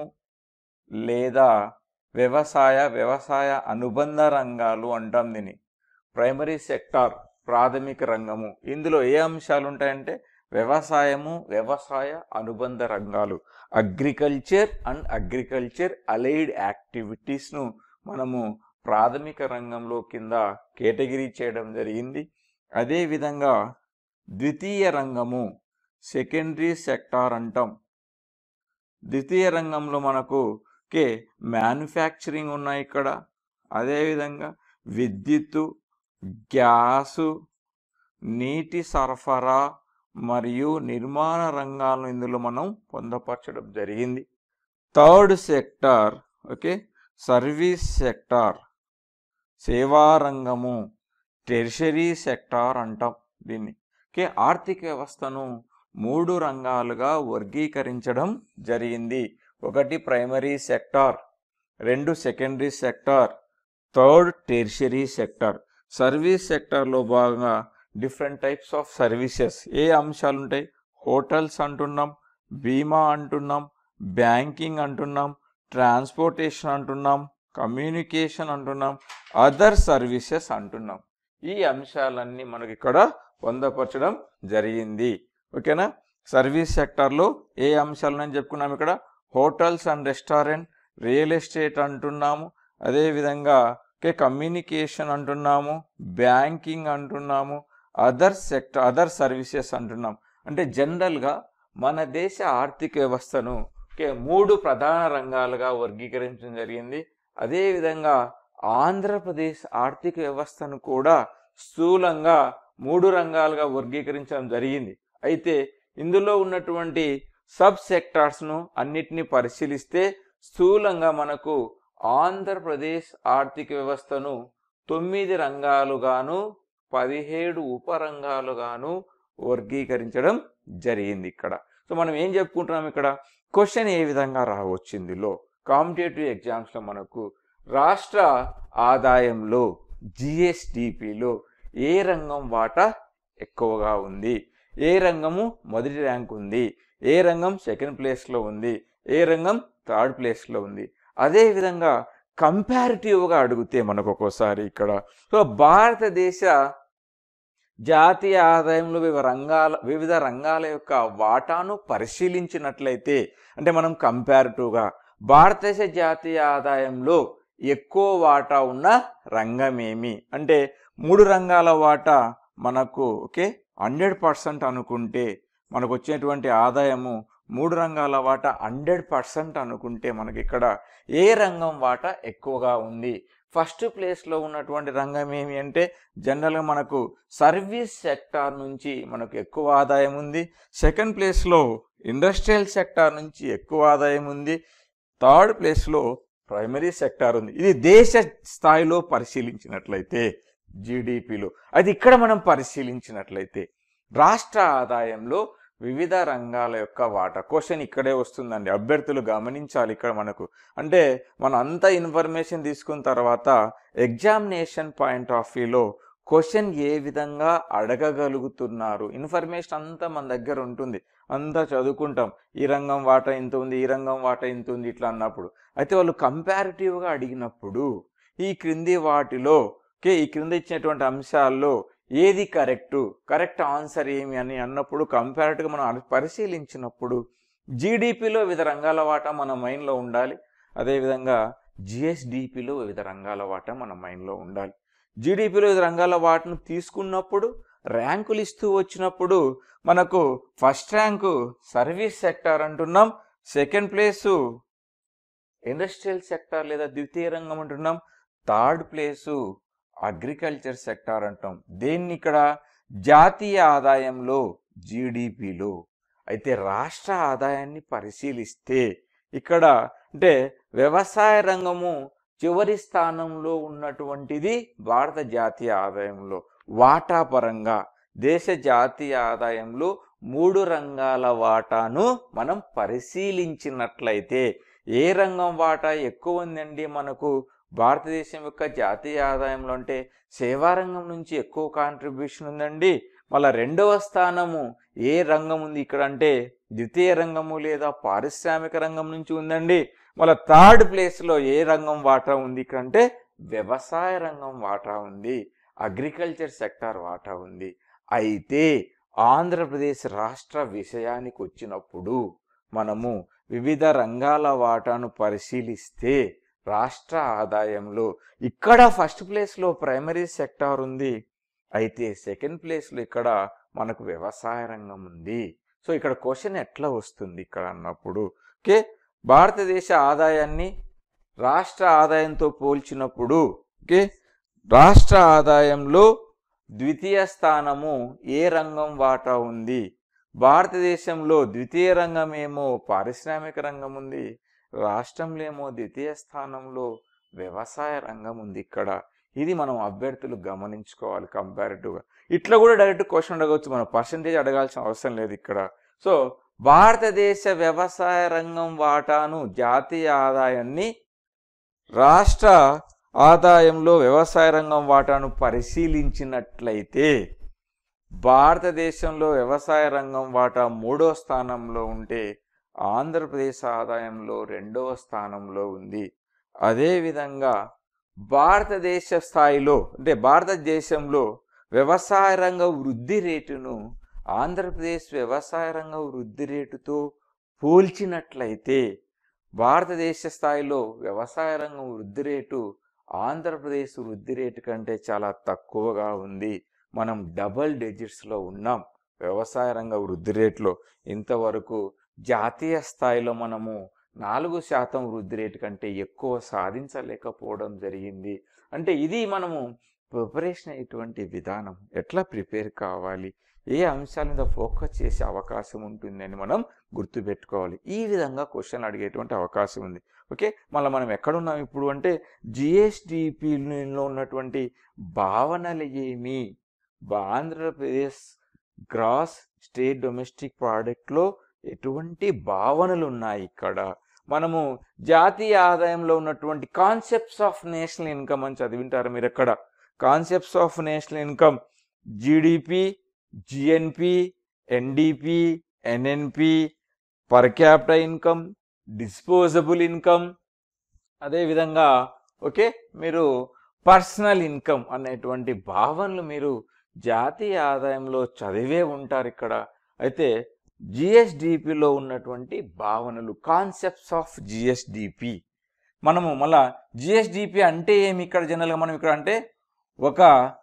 లేదా వ్యవసాయ వ్యవసాయ అనుబంధ రంగాలు అంటాం దీన్ని ప్రైమరీ సెక్టార్ ప్రాథమిక రంగము ఇందులో ఏ అంశాలు ఉంటాయంటే వ్యవసాయము వ్యవసాయ అనుబంధ రంగాలు అగ్రికల్చర్ అండ్ అగ్రికల్చర్ అలైడ్ యాక్టివిటీస్ను మనము ప్రాథమిక రంగంలో కింద కేటగిరీ చేయడం జరిగింది అదేవిధంగా ద్వితీయ రంగము సెకండరీ సెక్టార్ అంటాం ద్వితీయ రంగంలో మనకు కే మ్యానుఫ్యాక్చరింగ్ ఉన్నాయి ఇక్కడ అదేవిధంగా విద్యుత్తు గ్యాసు నీటి సరఫరా మరియు నిర్మాణ రంగాలను ఇందులో మనం పొందపరచడం జరిగింది third sector okay service sector సేవా రంగము టెరిషరీ సెక్టార్ అంటాం దీన్ని ఓకే ఆర్థిక వ్యవస్థను మూడు రంగాలుగా వర్గీకరించడం జరిగింది ఒకటి ప్రైమరీ సెక్టార్ రెండు secondary sector third tertiary sector service సెక్టార్లో భాగంగా డిఫరెంట్ టైప్స్ ఆఫ్ సర్వీసెస్ ఏ అంశాలు ఉంటాయి హోటల్స్ అంటున్నాం బీమా అంటున్నాం బ్యాంకింగ్ అంటున్నాం ట్రాన్స్పోర్టేషన్ అంటున్నాం కమ్యూనికేషన్ అంటున్నాం అదర్ సర్వీసెస్ అంటున్నాం ఈ అంశాలన్నీ మనకి ఇక్కడ పొందపరచడం జరిగింది ఓకేనా సర్వీస్ సెక్టార్లో ఏ అంశాలని చెప్పుకున్నాం ఇక్కడ hotels and restaurant real estate అంటున్నాము అదేవిధంగా ఓకే కమ్యూనికేషన్ అంటున్నాము బ్యాంకింగ్ అంటున్నాము అదర్ సెక్టర్ అదర్ సర్వీసెస్ అంటున్నాం అంటే జనరల్గా మన దేశ ఆర్థిక వ్యవస్థను ఓకే మూడు ప్రధాన రంగాలుగా వర్గీకరించడం జరిగింది అదేవిధంగా ఆంధ్రప్రదేశ్ ఆర్థిక వ్యవస్థను కూడా స్థూలంగా మూడు రంగాలుగా వర్గీకరించడం జరిగింది అయితే ఇందులో ఉన్నటువంటి సబ్ సెక్టార్స్ను అన్నిటినీ పరిశీలిస్తే స్థూలంగా మనకు ఆంధ్రప్రదేశ్ ఆర్థిక వ్యవస్థను తొమ్మిది రంగాలుగాను పదిహేడు ఉపరంగాలుగాను వర్గీకరించడం జరిగింది ఇక్కడ సో మనం ఏం చెప్పుకుంటున్నాం ఇక్కడ క్వశ్చన్ ఏ విధంగా రావచ్చు ఇందులో కాంపిటేటివ్ ఎగ్జామ్స్లో మనకు రాష్ట్ర ఆదాయంలో జిఎస్డిపిలో ఏ రంగం వాటా ఎక్కువగా ఉంది ఏ రంగము మొదటి ర్యాంక్ ఉంది ఏ రంగం సెకండ్ ప్లేస్లో ఉంది ఏ రంగం థర్డ్ ప్లేస్లో ఉంది అదేవిధంగా కంపారిటివ్గా అడిగితే మనకు ఒక్కోసారి ఇక్కడ సో భారతదేశ జాతీయ ఆదాయంలో వివిధ రంగాల వివిధ రంగాల యొక్క వాటాను పరిశీలించినట్లయితే అంటే మనం కంపారిటివ్గా భారతదేశ జాతీయ ఆదాయంలో ఎక్కువ వాటా ఉన్న రంగం ఏమి అంటే మూడు రంగాల వాటా మనకు ఓకే హండ్రెడ్ పర్సెంట్ అనుకుంటే మనకు వచ్చేటువంటి ఆదాయము మూడు రంగాల వాటా హండ్రెడ్ పర్సెంట్ అనుకుంటే మనకి ఇక్కడ ఏ రంగం వాటా ఎక్కువగా ఉంది ఫస్ట్ ప్లేస్లో ఉన్నటువంటి రంగం ఏమి అంటే జనరల్గా మనకు సర్వీస్ సెక్టార్ నుంచి మనకు ఎక్కువ ఆదాయం ఉంది సెకండ్ ప్లేస్లో ఇండస్ట్రియల్ సెక్టార్ నుంచి ఎక్కువ ఆదాయం ఉంది థర్డ్ ప్లేస్లో ప్రైమరీ సెక్టార్ ఉంది ఇది దేశ స్థాయిలో పరిశీలించినట్లయితే జీడిపిలో అది ఇక్కడ మనం పరిశీలించినట్లయితే రాష్ట్ర ఆదాయంలో వివిధ రంగాల యొక్క వాటా క్వశ్చన్ ఇక్కడే వస్తుందండి అభ్యర్థులు గమనించాలి ఇక్కడ మనకు అంటే మనం అంత ఇన్ఫర్మేషన్ తీసుకున్న తర్వాత ఎగ్జామినేషన్ పాయింట్ ఆఫ్ వ్యూలో క్వశ్చన్ ఏ విధంగా అడగగలుగుతున్నారు ఇన్ఫర్మేషన్ అంతా మన దగ్గర ఉంటుంది అంతా చదువుకుంటాం ఈ రంగం వాటా ఇంత ఉంది ఈ రంగం వాటా ఇంత ఉంది ఇట్లా అన్నప్పుడు అయితే వాళ్ళు కంపారిటివ్గా అడిగినప్పుడు ఈ క్రింది వాటిలో ఓకే ఈ క్రింద ఇచ్చినటువంటి అంశాల్లో ఏది కరెక్టు కరెక్ట్ ఆన్సర్ ఏమి అని అన్నప్పుడు కంపారిటివ్గా మనం అను- పరిశీలించినప్పుడు జీడిపిలో వివిధ రంగాల వాటా మన మైండ్లో ఉండాలి అదేవిధంగా జిఎస్డిపిలో వివిధ రంగాల వాటా మన మైండ్లో ఉండాలి జీడిపిలో వివిధ రంగాల వాటను తీసుకున్నప్పుడు ర్యాంకులు ఇస్తూ వచ్చినప్పుడు మనకు ఫస్ట్ ర్యాంకు సర్వీస్ సెక్టార్ అంటున్నాం సెకండ్ ప్లేసు ఇండస్ట్రియల్ సెక్టార్ లేదా ద్వితీయ రంగం అంటున్నాం థర్డ్ ప్లేసు అగ్రికల్చర్ సెక్టార్ అంటాం దేన్ని ఇక్కడ జాతీయ ఆదాయంలో జీడిపిలో అయితే రాష్ట్ర ఆదాయాన్ని పరిశీలిస్తే ఇక్కడ అంటే వ్యవసాయ రంగము చివరి స్థానంలో ఉన్నటువంటిది భారత జాతీయ ఆదాయంలో వాటా పరంగా దేశ జాతీయ ఆదాయంలో మూడు రంగాల వాటాను మనం పరిశీలించినట్లయితే ఏ రంగం వాటా ఎక్కువ ఉందండి మనకు భారతదేశం యొక్క జాతీయ ఆదాయంలో అంటే సేవా రంగం నుంచి ఎక్కువ కాంట్రిబ్యూషన్ ఉందండి మళ్ళా రెండవ స్థానము ఏ రంగం ఉంది ఇక్కడ అంటే ద్వితీయ రంగము లేదా పారిశ్రామిక రంగం నుంచి ఉందండి మళ్ళీ థర్డ్ ప్లేస్లో ఏ రంగం వాటా ఉంది ఇక్కడ అంటే వ్యవసాయ రంగం వాటా ఉంది అగ్రికల్చర్ సెక్టార్ వాటా ఉంది అయితే ఆంధ్రప్రదేశ్ రాష్ట్ర విషయానికి వచ్చినప్పుడు మనము వివిధ రంగాల వాటాను పరిశీలిస్తే రాష్ట్ర ఆదాయంలో ఇక్కడ ఫస్ట్ ప్లేస్లో ప్రైమరీ సెక్టార్ ఉంది అయితే సెకండ్ ప్లేస్లో ఇక్కడ మనకు వ్యవసాయ రంగం ఉంది సో ఇక్కడ క్వశ్చన్ ఎట్లా వస్తుంది ఇక్కడ అన్నప్పుడు ఓకే భారతదేశ ఆదాయాన్ని రాష్ట్ర ఆదాయంతో పోల్చినప్పుడు ఓకే రాష్ట్ర ఆదాయంలో ద్వితీయ స్థానము ఏ రంగం వాటా ఉంది భారతదేశంలో ద్వితీయ రంగం ఏమో పారిశ్రామిక రంగం ఉంది రాష్ట్రంలో ఏమో ద్వితీయ స్థానంలో వ్యవసాయ రంగం ఉంది ఇక్కడ ఇది మనం అభ్యర్థులు గమనించుకోవాలి కంపారిటివ్గా ఇట్లా కూడా డైరెక్ట్ క్వశ్చన్ అడగవచ్చు మనం పర్సంటేజ్ అడగాల్సిన అవసరం లేదు ఇక్కడ సో భారతదేశ వ్యవసాయ రంగం వాటాను జాతీయ ఆదాయాన్ని రాష్ట్ర ఆదాయంలో వ్యవసాయ రంగం వాటాను పరిశీలించినట్లయితే భారతదేశంలో వ్యవసాయ రంగం వాటా మూడో స్థానంలో ఉంటే ఆంధ్రప్రదేశ్ ఆదాయంలో రెండవ స్థానంలో ఉంది అదేవిధంగా భారతదేశ స్థాయిలో అంటే భారతదేశంలో వ్యవసాయ రంగ వృద్ధి రేటును ఆంధ్రప్రదేశ్ వ్యవసాయ రంగ వృద్ధి రేటుతో పోల్చినట్లయితే భారతదేశ స్థాయిలో వ్యవసాయ రంగం వృద్ధి రేటు ఆంధ్రప్రదేశ్ వృద్ధి రేటు కంటే చాలా తక్కువగా ఉంది మనం డబల్ డిజిట్స్లో ఉన్నాం వ్యవసాయ రంగ వృద్ధి రేట్లో ఇంతవరకు జాతీయ స్థాయిలో మనము నాలుగు శాతం వృద్ధి రేటు కంటే ఎక్కువ సాధించలేకపోవడం జరిగింది అంటే ఇది మనము ప్రిపరేషన్ అయ్యేటువంటి విధానం ఎట్లా ప్రిపేర్ కావాలి ఏ అంశాల మీద ఫోకస్ చేసే అవకాశం ఉంటుందని మనం గుర్తుపెట్టుకోవాలి ఈ విధంగా క్వశ్చన్ అడిగేటువంటి అవకాశం ఉంది ఓకే మళ్ళీ మనం ఎక్కడున్నాం ఇప్పుడు అంటే జిఎస్డిపిలో ఉన్నటువంటి భావనలు ఏమి బా- ఆంధ్రప్రదేశ్ గ్రాస్ స్టేట్ డొమెస్టిక్ ప్రోడక్ట్లో ఎటువంటి భావనలు ఉన్నాయి ఇక్కడ మనము జాతీయ ఆదాయంలో ఉన్నటువంటి కాన్సెప్ట్స్ ఆఫ్ నేషనల్ ఇన్కమ్ అని చదివింటారు మీరు ఎక్కడ concepts of national income GDP GNP NDP NNP per capital income disposable income అదేవిధంగా ఓకే మీరు పర్సనల్ ఇన్కమ్ అనేటువంటి భావనలు మీరు జాతీయ ఆదాయంలో చదివే ఉంటారు ఇక్కడ అయితే జిఎస్డిపిలో ఉన్నటువంటి భావనలు కాన్సెప్ట్స్ ఆఫ్ జిఎస్డిపి మనము మళ్ళా జిఎస్డిపి అంటే ఏమి ఇక్కడ జనరల్గా మనం ఇక్కడ అంటే ఒక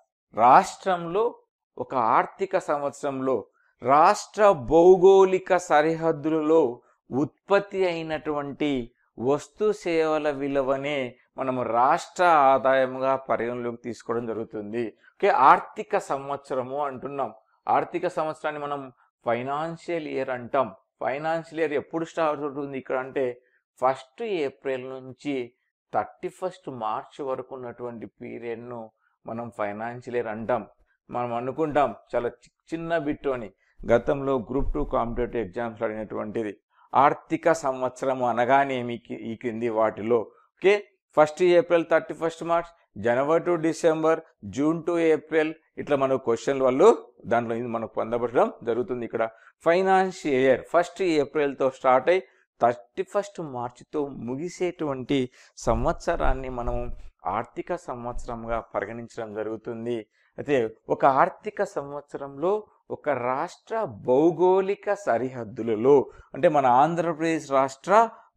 రాష్ట్రంలో ఒక ఆర్థిక సంవత్సరంలో రాష్ట్ర భౌగోళిక సరిహద్దులలో ఉత్పత్తి అయినటువంటి వస్తు సేవల విలువనే మనము రాష్ట్ర ఆదాయంగా పరిగణలోకి తీసుకోవడం జరుగుతుంది ఓకే ఆర్థిక సంవత్సరము అంటున్నాం ఆర్థిక సంవత్సరాన్ని మనం ఫైనాన్షియల్ ఇయర్ అంటాం ఫైనాన్షియల్ ఇయర్ ఎప్పుడు స్టార్ట్ అవుతుంది ఇక్కడ అంటే ఫస్ట్ ఏప్రిల్ నుంచి థర్టీ ఫస్ట్ మార్చ్ వరకు ఉన్నటువంటి పీరియడ్ను మనం ఫైనాన్షియల్ ఇయర్ అంటాం మనం అనుకుంటాం చాలా చి- చిన్న బిట్టు అని గతంలో గ్రూప్ టూ కాంపిటేటివ్ ఎగ్జామ్స్ అడిగినటువంటిది ఆర్థిక సంవత్సరం అనగానే మీకు ఈ క్రింది వాటిలో okay first April thirty first March January to December June to April ఇట్లా మనకు క్వశ్చన్లు వాళ్ళు దాంట్లో ఇది మనకు పొందపడడం జరుగుతుంది ఇక్కడ ఫైనాన్షియల్ ఇయర్ ఫస్ట్ ఏప్రిల్తో స్టార్ట్ అయ్యి థర్టీ ఫస్ట్ మార్చితో ముగిసేటువంటి సంవత్సరాన్ని మనం ఆర్థిక సంవత్సరంగా పరిగణించడం జరుగుతుంది అయితే ఒక ఆర్థిక సంవత్సరంలో ఒక రాష్ట్ర భౌగోళిక సరిహద్దులలో అంటే మన ఆంధ్రప్రదేశ్ రాష్ట్ర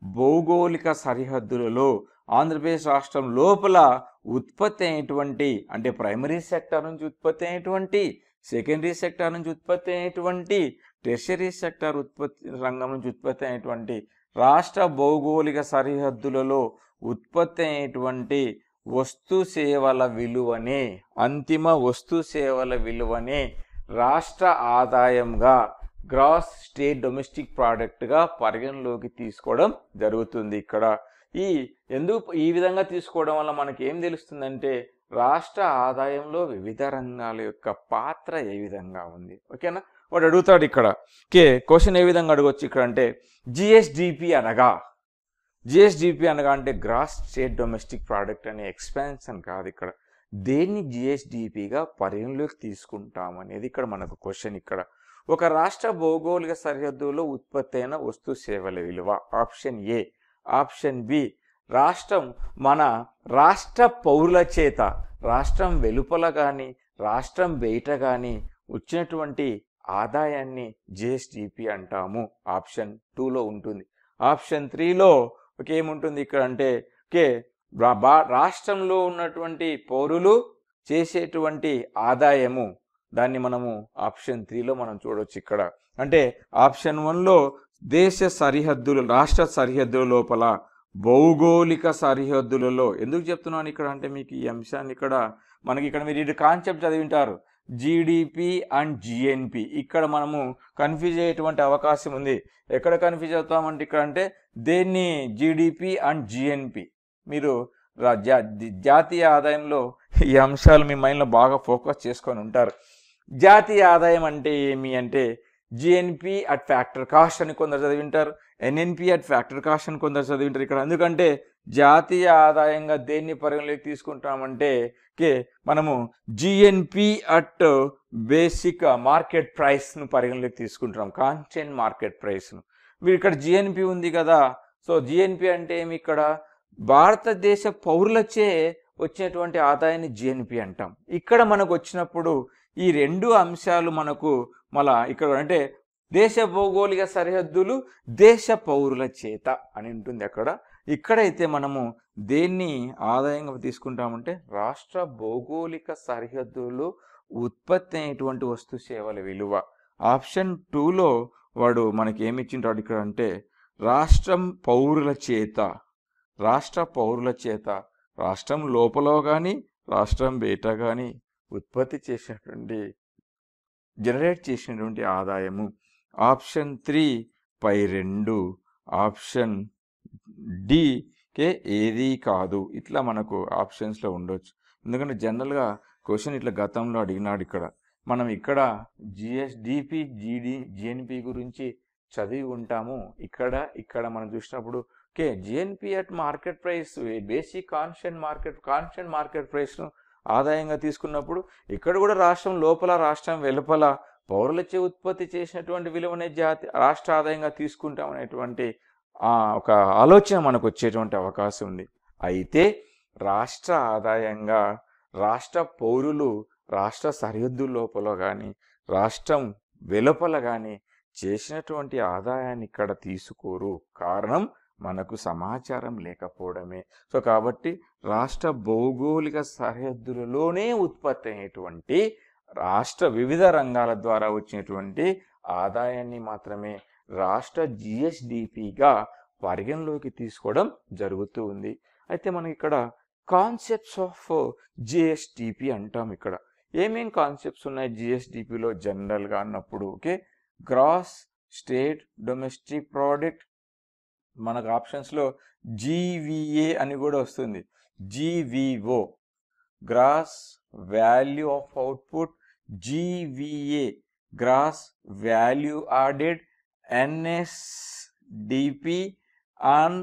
భౌగోళిక సరిహద్దులలో ఆంధ్రప్రదేశ్ రాష్ట్రం లోపల ఉత్పత్తి అయినటువంటి అంటే ప్రైమరీ సెక్టర్ నుంచి ఉత్పత్తి అయినటువంటి సెకండరీ సెక్టర్ నుంచి ఉత్పత్తి అయినటువంటి టెర్షరీ సెక్టర్ ఉత్పత్తి రంగం నుంచి ఉత్పత్తి అయినటువంటి రాష్ట్ర భౌగోళిక సరిహద్దులలో ఉత్పత్తి అయినటువంటి వస్తు సేవల విలువనే అంతిమ వస్తు సేవల విలువనే రాష్ట్ర ఆదాయంగా గ్రాస్ స్టేట్ డొమెస్టిక్ ప్రోడక్ట్గా పరిగణలోకి తీసుకోవడం జరుగుతుంది ఇక్కడ ఈ ఎందుకు ఈ విధంగా తీసుకోవడం వల్ల మనకి ఏం తెలుస్తుందంటే రాష్ట్ర ఆదాయంలో వివిధ రంగాల యొక్క పాత్ర ఏ విధంగా ఉంది ఓకేనా వాడు అడుగుతాడు ఇక్కడ కే క్వశ్చన్ ఏ విధంగా అడగొచ్చు ఇక్కడ అంటే జిఎస్డిపి అనగా జిఎస్డిపి అనగా అంటే గ్రాస్ స్టేట్ డొమెస్టిక్ ప్రోడక్ట్ అనే ఎక్స్పాన్షన్ కాదు ఇక్కడ దేన్ని జిఎస్డిపిగా పరిగణలోకి తీసుకుంటాం అనేది ఇక్కడ మనకు క్వశ్చన్ ఇక్కడ ఒక రాష్ట్ర భౌగోళిక సరిహద్దులో ఉత్పత్తి అయిన వస్తు సేవల విలువ ఆప్షన్ ఏ ఆప్షన్ బి రాష్ట్రం మన రాష్ట్ర పౌరుల చేత రాష్ట్రం వెలుపల కానీ రాష్ట్రం బయట కానీ వచ్చినటువంటి ఆదాయాన్ని జిఎస్డిపి అంటాము ఆప్షన్ టూలో ఉంటుంది ఆప్షన్ త్రీలో ఒక ఏముంటుంది ఇక్కడ అంటే ఓకే రా- బా- రాష్ట్రంలో ఉన్నటువంటి పౌరులు చేసేటువంటి ఆదాయము దాన్ని మనము ఆప్షన్ త్రీలో మనం చూడవచ్చు ఇక్కడ అంటే ఆప్షన్ వన్లో దేశ సరిహద్దులు రాష్ట్ర సరిహద్దుల లోపల భౌగోళిక సరిహద్దులలో ఎందుకు చెప్తున్నాను ఇక్కడ అంటే మీకు ఈ అంశాన్ని ఇక్కడ మనకి ఇక్కడ మీరు ఇది కాన్సెప్ట్ చదివింటారు జీడిపి అండ్ జిఎన్పి ఇక్కడ మనము కన్ఫ్యూజ్ అయ్యేటువంటి అవకాశం ఉంది ఎక్కడ కన్ఫ్యూజ్ అవుతామంటే ఇక్కడ అంటే దేన్ని జీడిపి అండ్ జిఎన్పి మీరు రా- జా- ది- జాతీయ ఆదాయంలో ఈ అంశాలు మీ మైండ్లో బాగా ఫోకస్ చేసుకొని ఉంటారు జాతీయ ఆదాయం అంటే ఏమి అంటే జిఎన్పి అట్ ఫ్యాక్టర్ కాస్ట్ అని కొందరు చదివింటారు ఎన్ఎన్పి అట్ ఫ్యాక్టర్ కాస్ట్ అని కొందరు చదివింటారు ఇక్కడ ఎందుకంటే జాతీయ ఆదాయంగా దేన్ని పరిగణలోకి తీసుకుంటామంటే కే మనము జిఎన్పి అట్ బేసిక్ మార్కెట్ ప్రైస్ను పరిగణలోకి తీసుకుంటున్నాం కాన్స్టెంట్ మార్కెట్ ప్రైస్ను మీరు ఇక్కడ జిఎన్పి ఉంది కదా సో జిఎన్పి అంటే ఏమి ఇక్కడ భారతదేశ పౌరులచే వచ్చేటువంటి ఆదాయాన్ని జిఎన్పి అంటాం ఇక్కడ మనకు వచ్చినప్పుడు ఈ రెండు అంశాలు మనకు మళ్ళా ఇక్కడ అంటే దేశ భౌగోళిక సరిహద్దులు దేశ పౌరుల చేత అని ఉంటుంది అక్కడ ఇక్కడైతే మనము దేన్ని ఆదాయంగా తీసుకుంటామంటే రాష్ట్ర భౌగోళిక సరిహద్దులు ఉత్పత్తి అయినటువంటి వస్తు సేవల విలువ ఆప్షన్ టూలో వాడు మనకి ఏమి ఇచ్చింటాడు ఇక్కడ అంటే రాష్ట్రం పౌరుల చేత రాష్ట్ర పౌరుల చేత రాష్ట్రం లోపల కానీ రాష్ట్రం బయట కానీ ఉత్పత్తి చేసేటువంటి జనరేట్ చేసినటువంటి ఆదాయము ఆప్షన్ త్రీ పై రెండు ఆప్షన్ డికే ఏది కాదు ఇట్లా మనకు ఆప్షన్స్లో ఉండొచ్చు ఎందుకంటే జనరల్గా క్వశ్చన్ ఇట్లా గతంలో అడిగినాడు ఇక్కడ మనం ఇక్కడ జిఎస్డిపి జీడి జిఎన్పి గురించి చదివి ఉంటాము ఇక్కడ ఇక్కడ మనం చూసినప్పుడు okay GNP at market price basic constant market constant market ప్రైస్ను ఆదాయంగా తీసుకున్నప్పుడు ఇక్కడ కూడా రాష్ట్రం లోపల రాష్ట్రం వెలుపల పౌరులచే ఉత్పత్తి చేసినటువంటి విలువనే జాతి రాష్ట్ర ఆదాయంగా తీసుకుంటాం అనేటువంటి ఆ, ఒక ఆలోచన మనకు వచ్చేటువంటి అవకాశం ఉంది అయితే రాష్ట్ర ఆదాయంగా రాష్ట్ర పౌరులు రాష్ట్ర సరిహద్దు లోపల కానీ రాష్ట్రం వెలుపల కానీ చేసినటువంటి ఆదాయాన్ని ఇక్కడ తీసుకోరు కారణం మనకు సమాచారం లేకపోవడమే సో కాబట్టి రాష్ట్ర భౌగోళిక సరిహద్దులలోనే ఉత్పత్తి అయినటువంటి రాష్ట్ర వివిధ రంగాల ద్వారా వచ్చినటువంటి ఆదాయాన్ని మాత్రమే రాష్ట్ర జిఎస్డిపిగా పరిగణలోకి తీసుకోవడం జరుగుతూ ఉంది అయితే మనకి ఇక్కడ కాన్సెప్ట్స్ ఆఫ్ జిఎస్డిపి అంటాం ఇక్కడ ఏమేం కాన్సెప్ట్స్ ఉన్నాయి జిఎస్డిపిలో జనరల్గా అన్నప్పుడు okay gross state domestic product మనకు ఆప్షన్స్లో జీవిఏ అని కూడా వస్తుంది GVO gross value of output GVA gross value added NSDP on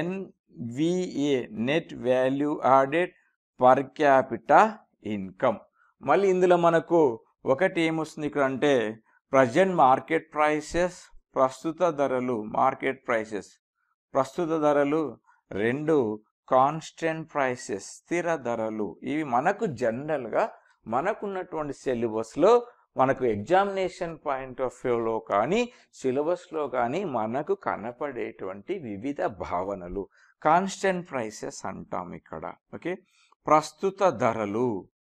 NVA net value added per capita income మళ్ళీ ఇందులో మనకు ఒకటి ఏమొస్తుంది ఇక్కడ అంటే ప్రజెంట్ మార్కెట్ ప్రైసెస్ ప్రస్తుత ధరలు మార్కెట్ ప్రైసెస్ ప్రస్తుత ధరలు రెండు కాన్స్టెంట్ ప్రైసెస్ స్థిర ధరలు ఇవి మనకు జనరల్గా మనకున్నటువంటి సిలబస్లో మనకు ఎగ్జామినేషన్ పాయింట్ ఆఫ్ వ్యూలో కానీ సిలబస్లో కానీ మనకు కనపడేటువంటి వివిధ భావనలు కాన్స్టెంట్ ప్రైసెస్ అంటాం ఇక్కడ ఓకే ప్రస్తుత ధరలు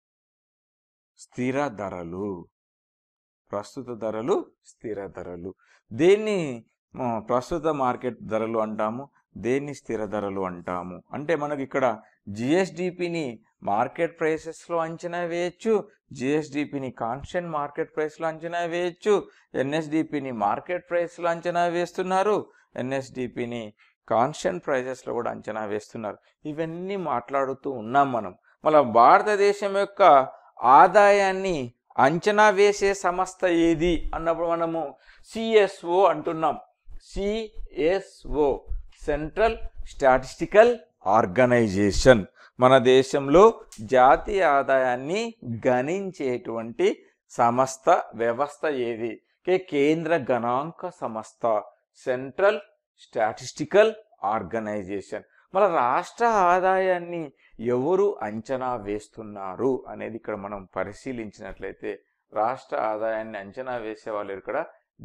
స్థిర ధరలు ప్రస్తుత ధరలు స్థిర ధరలు దేన్ని ఆ, ప్రస్తుత మార్కెట్ ధరలు అంటాము దేన్ని స్థిర ధరలు అంటాము అంటే మనకి ఇక్కడ జిఎస్డిపిని మార్కెట్ ప్రైసెస్లో అంచనా వేయచ్చు జిఎస్డిపిని కాన్స్టెంట్ మార్కెట్ ప్రైస్లో అంచనా వేయచ్చు ఎన్ఎస్డిపిని మార్కెట్ ప్రైస్లో అంచనా వేస్తున్నారు ఎన్ఎస్డిపిని కాన్స్టెంట్ ప్రైసెస్లో కూడా అంచనా వేస్తున్నారు ఇవన్నీ మాట్లాడుతూ ఉన్నాం మనం మన భారతదేశం యొక్క ఆదాయాన్ని అంచనా వేసే సంస్థ ఏది అన్నప్పుడు మనము సిఎస్ఓ అంటున్నాం సిఎస్ఓ సెంట్రల్ స్టాటిస్టికల్ ఆర్గనైజేషన్ మన దేశంలో జాతీయ ఆదాయాన్ని గణించేటువంటి సంస్థ వ్యవస్థ ఏది కే కేంద్ర గణాంక సంస్థ సెంట్రల్ స్టాటిస్టికల్ ఆర్గనైజేషన్ మన రాష్ట్ర ఆదాయాన్ని ఎవరు అంచనా వేస్తున్నారు అనేది ఇక్కడ మనం పరిశీలించినట్లయితే రాష్ట్ర ఆదాయాన్ని అంచనా వేసే వాళ్ళు ఇక్కడ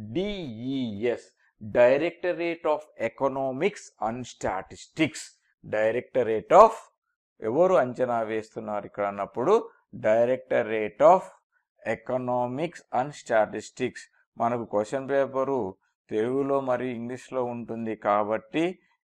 DES directorate of economics and statistics directorate of ఎవరు అంచనా వేస్తున్నారు ఇక్కడ అన్నప్పుడు directorate of economics and statistics మనకు క్వశ్చన్ పేపరు తెలుగులో మరియు ఇంగ్లీష్లో ఉంటుంది కాబట్టి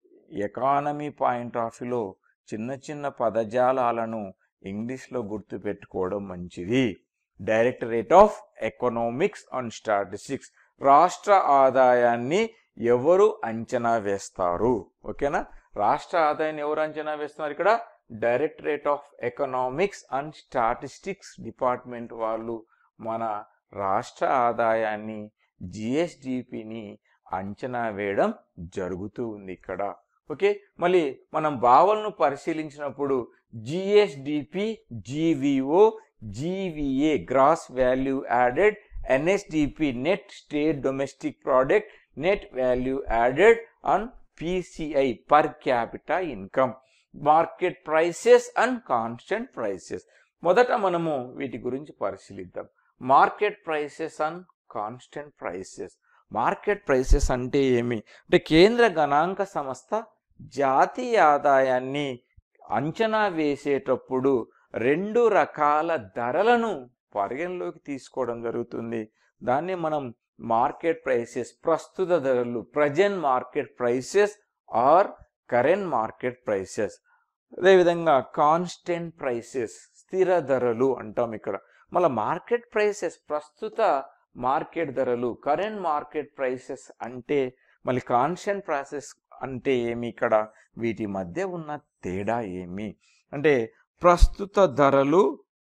ఎకానమీ పాయింట్ ఆఫ్ వ్యూలో చిన్న చిన్న పదజాలాలను ఇంగ్లీష్లో గుర్తుపెట్టుకోవడం మంచిది directorate of economics and statistics రాష్ట్ర ఆదాయాన్ని ఎవరు అంచనా వేస్తారు ఓకేనా రాష్ట్ర ఆదాయాన్ని ఎవరు అంచనా వేస్తున్నారు ఇక్కడ directorate of economics and statistics department వాళ్ళు మన రాష్ట్ర ఆదాయాన్ని జిఎస్డిపిని అంచనా వేయడం జరుగుతూ ఉంది ఇక్కడ ఓకే మళ్ళీ మనం భావనను పరిశీలించినప్పుడు GSDP GVO GVA gross value added NSDP net state domestic product net value added on PCI per capita income market prices and constant prices మొదట మనము వీటి గురించి పరిశీలిద్దాం market prices and constant prices market prices అంటే ఏమి అంటే కేంద్ర గణాంక సంస్థ జాతీయ ఆదాయాన్ని అంచనా వేసేటప్పుడు రెండు రకాల ధరలను పరిగణలోకి తీసుకోవడం జరుగుతుంది దాన్ని మనం మార్కెట్ ప్రైసెస్ ప్రస్తుత ధరలు present market prices or current market prices అదేవిధంగా కాన్స్టెంట్ ప్రైసెస్ స్థిర ధరలు అంటాం ఇక్కడ మళ్ళీ మార్కెట్ ప్రైసెస్ ప్రస్తుత మార్కెట్ ధరలు కరెంట్ మార్కెట్ ప్రైసెస్ అంటే మళ్ళీ కాన్స్టెంట్ ప్రాసెస్ అంటే ఏమి ఇక్కడ వీటి మధ్య ఉన్న తేడా ఏమి అంటే ప్రస్తుత ధరలు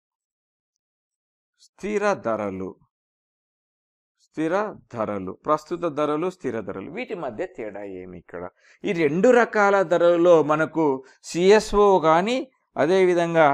స్థిర ధరలు స్థిర ధరలు ప్రస్తుత ధరలు స్థిర ధరలు వీటి మధ్య తేడా ఏమి ఇక్కడ ఈ రెండు రకాల ధరలలో మనకు సిఎస్ఓ కానీ అదేవిధంగా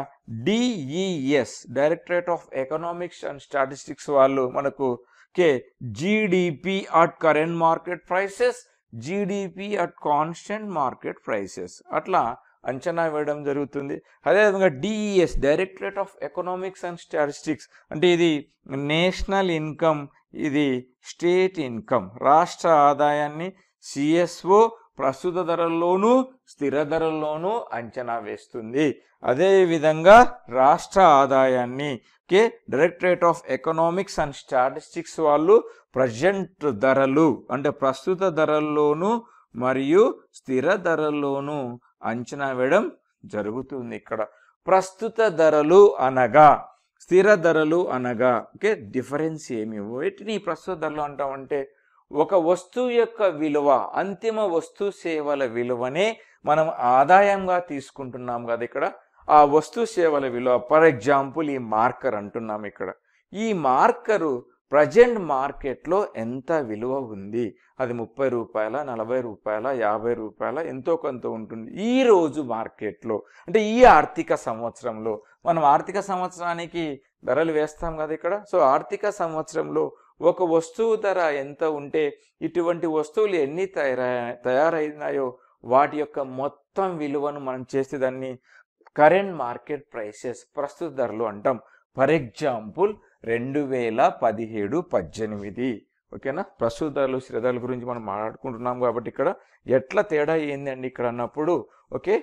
DES directorate of economics and statistics వాళ్ళు మనకు కే GDP at current market prices GDP at constant market prices అట్లా అంచనా వేయడం జరుగుతుంది అదేవిధంగా DES directorate of economics and statistics అంటే ఇది నేషనల్ ఇన్కమ్ ఇది స్టేట్ ఇన్కమ్ రాష్ట్ర ఆదాయాన్ని సిఎస్ఓ ప్రస్తుత ధరల్లోనూ స్థిర ధరల్లోనూ అంచనా వేస్తుంది అదేవిధంగా రాష్ట్ర ఆదాయాన్ని కే directorate of economics and statistics వాళ్ళు ప్రజెంట్ ధరలు అంటే ప్రస్తుత ధరల్లోనూ మరియు స్థిర ధరల్లోనూ అంచనా వేయడం జరుగుతుంది ఇక్కడ ప్రస్తుత ధరలు అనగా స్థిర ధరలు అనగా ఓకే డిఫరెన్స్ ఏమి వీటిని ప్రస్తుత ధరలు అంటామంటే ఒక వస్తువు యొక్క విలువ అంతిమ వస్తు సేవల విలువనే మనం ఆదాయంగా తీసుకుంటున్నాం కదా ఇక్కడ ఆ వస్తు సేవల విలువ ఫర్ ఎగ్జాంపుల్ ఈ మార్కర్ అంటున్నాం ఇక్కడ ఈ మార్కరు ప్రజెంట్ మార్కెట్లో ఎంత విలువ ఉంది అది ముప్పై రూపాయల నలభై రూపాయల యాభై రూపాయల ఎంతో కొంత ఉంటుంది ఈ రోజు మార్కెట్లో అంటే ఈ ఆర్థిక సంవత్సరంలో మనం ఆర్థిక సంవత్సరానికి ధరలు వేస్తాం కదా ఇక్కడ సో ఆర్థిక సంవత్సరంలో ఒక వస్తువు ధర ఎంత ఉంటే ఇటువంటి వస్తువులు ఎన్ని తయారై తయారైనాయో వాటి యొక్క మొత్తం విలువను మనం చేస్తే దాన్ని కరెంట్ మార్కెట్ ప్రైసెస్ ప్రస్తుత ధరలు అంటాం ఫర్ ఎగ్జాంపుల్ రెండు వేల పదిహేడు పద్దెనిమిది ఓకేనా ప్రస్తుత ధరలు స్థిర ధరల గురించి మనం మాట్లాడుకుంటున్నాం కాబట్టి ఇక్కడ ఎట్లా తేడా ఏందండి ఇక్కడ అన్నప్పుడు ఓకే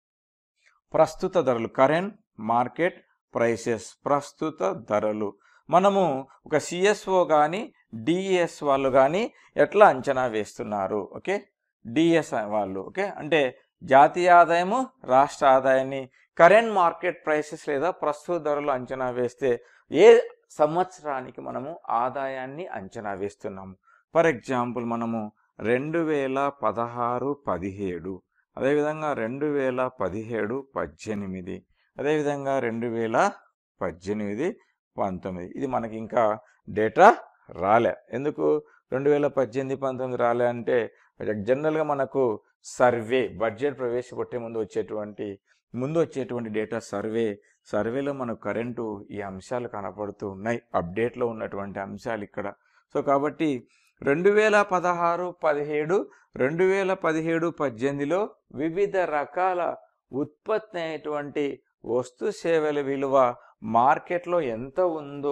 ప్రస్తుత ధరలు కరెంట్ మార్కెట్ ప్రైసెస్ ప్రస్తుత ధరలు మనము ఒక సిఎస్ఓ కానీ డిఎస్ వాళ్ళు కానీ ఎట్లా అంచనా వేస్తున్నారు ఓకే డిఎస్ వాళ్ళు ఓకే అంటే జాతీయ ఆదాయము రాష్ట్ర ఆదాయాన్ని కరెంట్ మార్కెట్ ప్రైసెస్ లేదా ప్రస్తుత ధరలు అంచనా వేస్తే ఏ సంవత్సరానికి మనము ఆదాయాన్ని అంచనా వేస్తున్నాము ఫర్ ఎగ్జాంపుల్ మనము రెండు వేల పదహారు పదిహేడు అదేవిధంగా రెండు వేల పదిహేడు పద్దెనిమిది అదేవిధంగా రెండు వేల పద్దెనిమిది పంతొమ్మిది ఇది మనకి ఇంకా డేటా రాలే ఎందుకు రెండు వేల పద్దెనిమిది పంతొమ్మిది రాలే అంటే జనరల్గా మనకు సర్వే బడ్జెట్ ప్రవేశపెట్టే ముందు వచ్చేటువంటి ముందు వచ్చేటువంటి డేటా సర్వే సర్వేలో మనకు కరెంటు ఈ అంశాలు కనపడుతూ ఉన్నాయి అప్డేట్లో ఉన్నటువంటి అంశాలు ఇక్కడ సో కాబట్టి రెండు వేల పదహారు పదిహేడు రెండు వేల పదిహేడు పద్దెనిమిదిలో వివిధ రకాల ఉత్పత్తి అయినటువంటి వస్తు సేవల విలువ మార్కెట్లో ఎంత ఉందో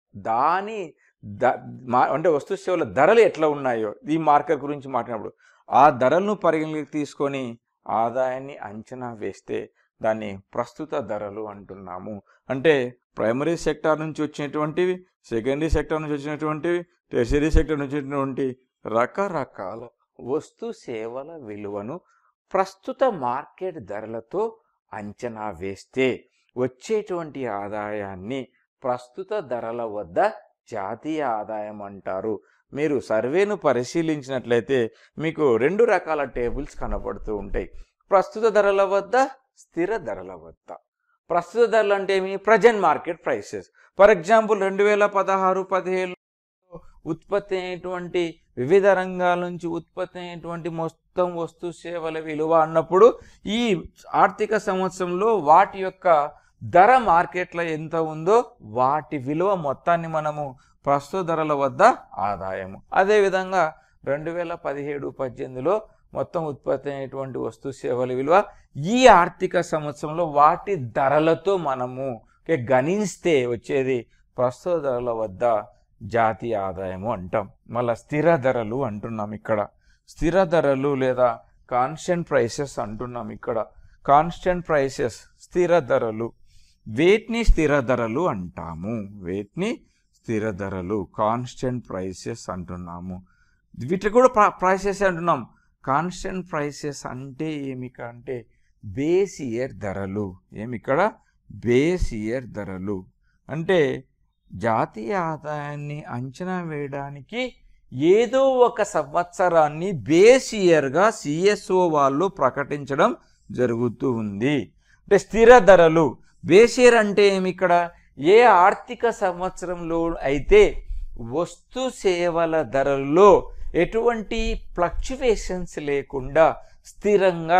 దాని ద మా- అంటే వస్తు సేవల ధరలు ఎట్లా ఉన్నాయో ఈ మార్కెట్ గురించి మాట్లాడినప్పుడు ఆ ధరలను పరిగణలోకి తీసుకొని ఆదాయాన్ని అంచనా వేస్తే దాన్ని ప్రస్తుత ధరలు అంటున్నాము అంటే ప్రైమరీ సెక్టార్ నుంచి వచ్చినటువంటివి సెకండరీ సెక్టార్ నుంచి వచ్చినటువంటివి టెర్షరీ సెక్టార్ నుంచి వచ్చినటువంటి రకరకాల వస్తు సేవల విలువను ప్రస్తుత మార్కెట్ ధరలతో అంచనా వేస్తే వచ్చేటువంటి ఆదాయాన్ని ప్రస్తుత ధరల వద్ద జాతీయ ఆదాయం అంటారు మీరు సర్వేను పరిశీలించినట్లయితే మీకు రెండు రకాల టేబుల్స్ కనబడుతూ ఉంటాయి ప్రస్తుత ధరల వద్ద స్థిర ధరల వద్ద ప్రస్తుత ధరలు అంటే ఏమి present market prices for example రెండు వేల పదహారు పదిహేడు ఉత్పత్తి అయినటువంటి వివిధ రంగాల నుంచి ఉత్పత్తి అయినటువంటి మొత్తం వస్తు సేవల విలువ అన్నప్పుడు ఈ ఆర్థిక సంవత్సరంలో వాటి యొక్క ధర మార్కెట్లో ఎంత ఉందో వాటి విలువ మొత్తాన్ని మనము ప్రస్తుత ధరల వద్ద ఆదాయము అదేవిధంగా రెండు వేల పదిహేడు పద్దెనిమిదిలో మొత్తం ఉత్పత్తి అయినటువంటి వస్తు సేవల విలువ ఈ ఆర్థిక సంవత్సరంలో వాటి ధరలతో మనము ఓకే, గణిస్తే వచ్చేది ప్రస్తుత ధరల వద్ద జాతీయ ఆదాయము అంటాం మళ్ళీ స్థిర ధరలు అంటున్నాం ఇక్కడ స్థిర ధరలు లేదా కాన్స్టెంట్ ప్రైసెస్ అంటున్నాం ఇక్కడ కాన్స్టెంట్ ప్రైసెస్ స్థిర ధరలు వేటిని స్థిర ధరలు అంటాము వేటిని స్థిర ధరలు కాన్స్టెంట్ ప్రైసెస్ అంటున్నాము వీటిని కూడా ప్రైసెస్ అంటున్నాం కాన్స్టెంట్ ప్రైసెస్ అంటే ఏమి అంటే బేస్ ఇయర్ ధరలు ఏమి ఇక్కడ బేస్ ఇయర్ ధరలు అంటే జాతీయ ఆదాయాన్ని అంచనా వేయడానికి ఏదో ఒక సంవత్సరాన్ని బేస్ ఇయర్గా సిఎస్ఓ వాళ్ళు ప్రకటించడం జరుగుతూ ఉంది అంటే స్థిర ధరలు బేస్ ఇయర్ అంటే ఏమి ఇక్కడ ఏ ఆర్థిక సంవత్సరంలో అయితే వస్తు సేవల ధరల్లో ఎటువంటి ఫ్లక్చువేషన్స్ లేకుండా స్థిరంగా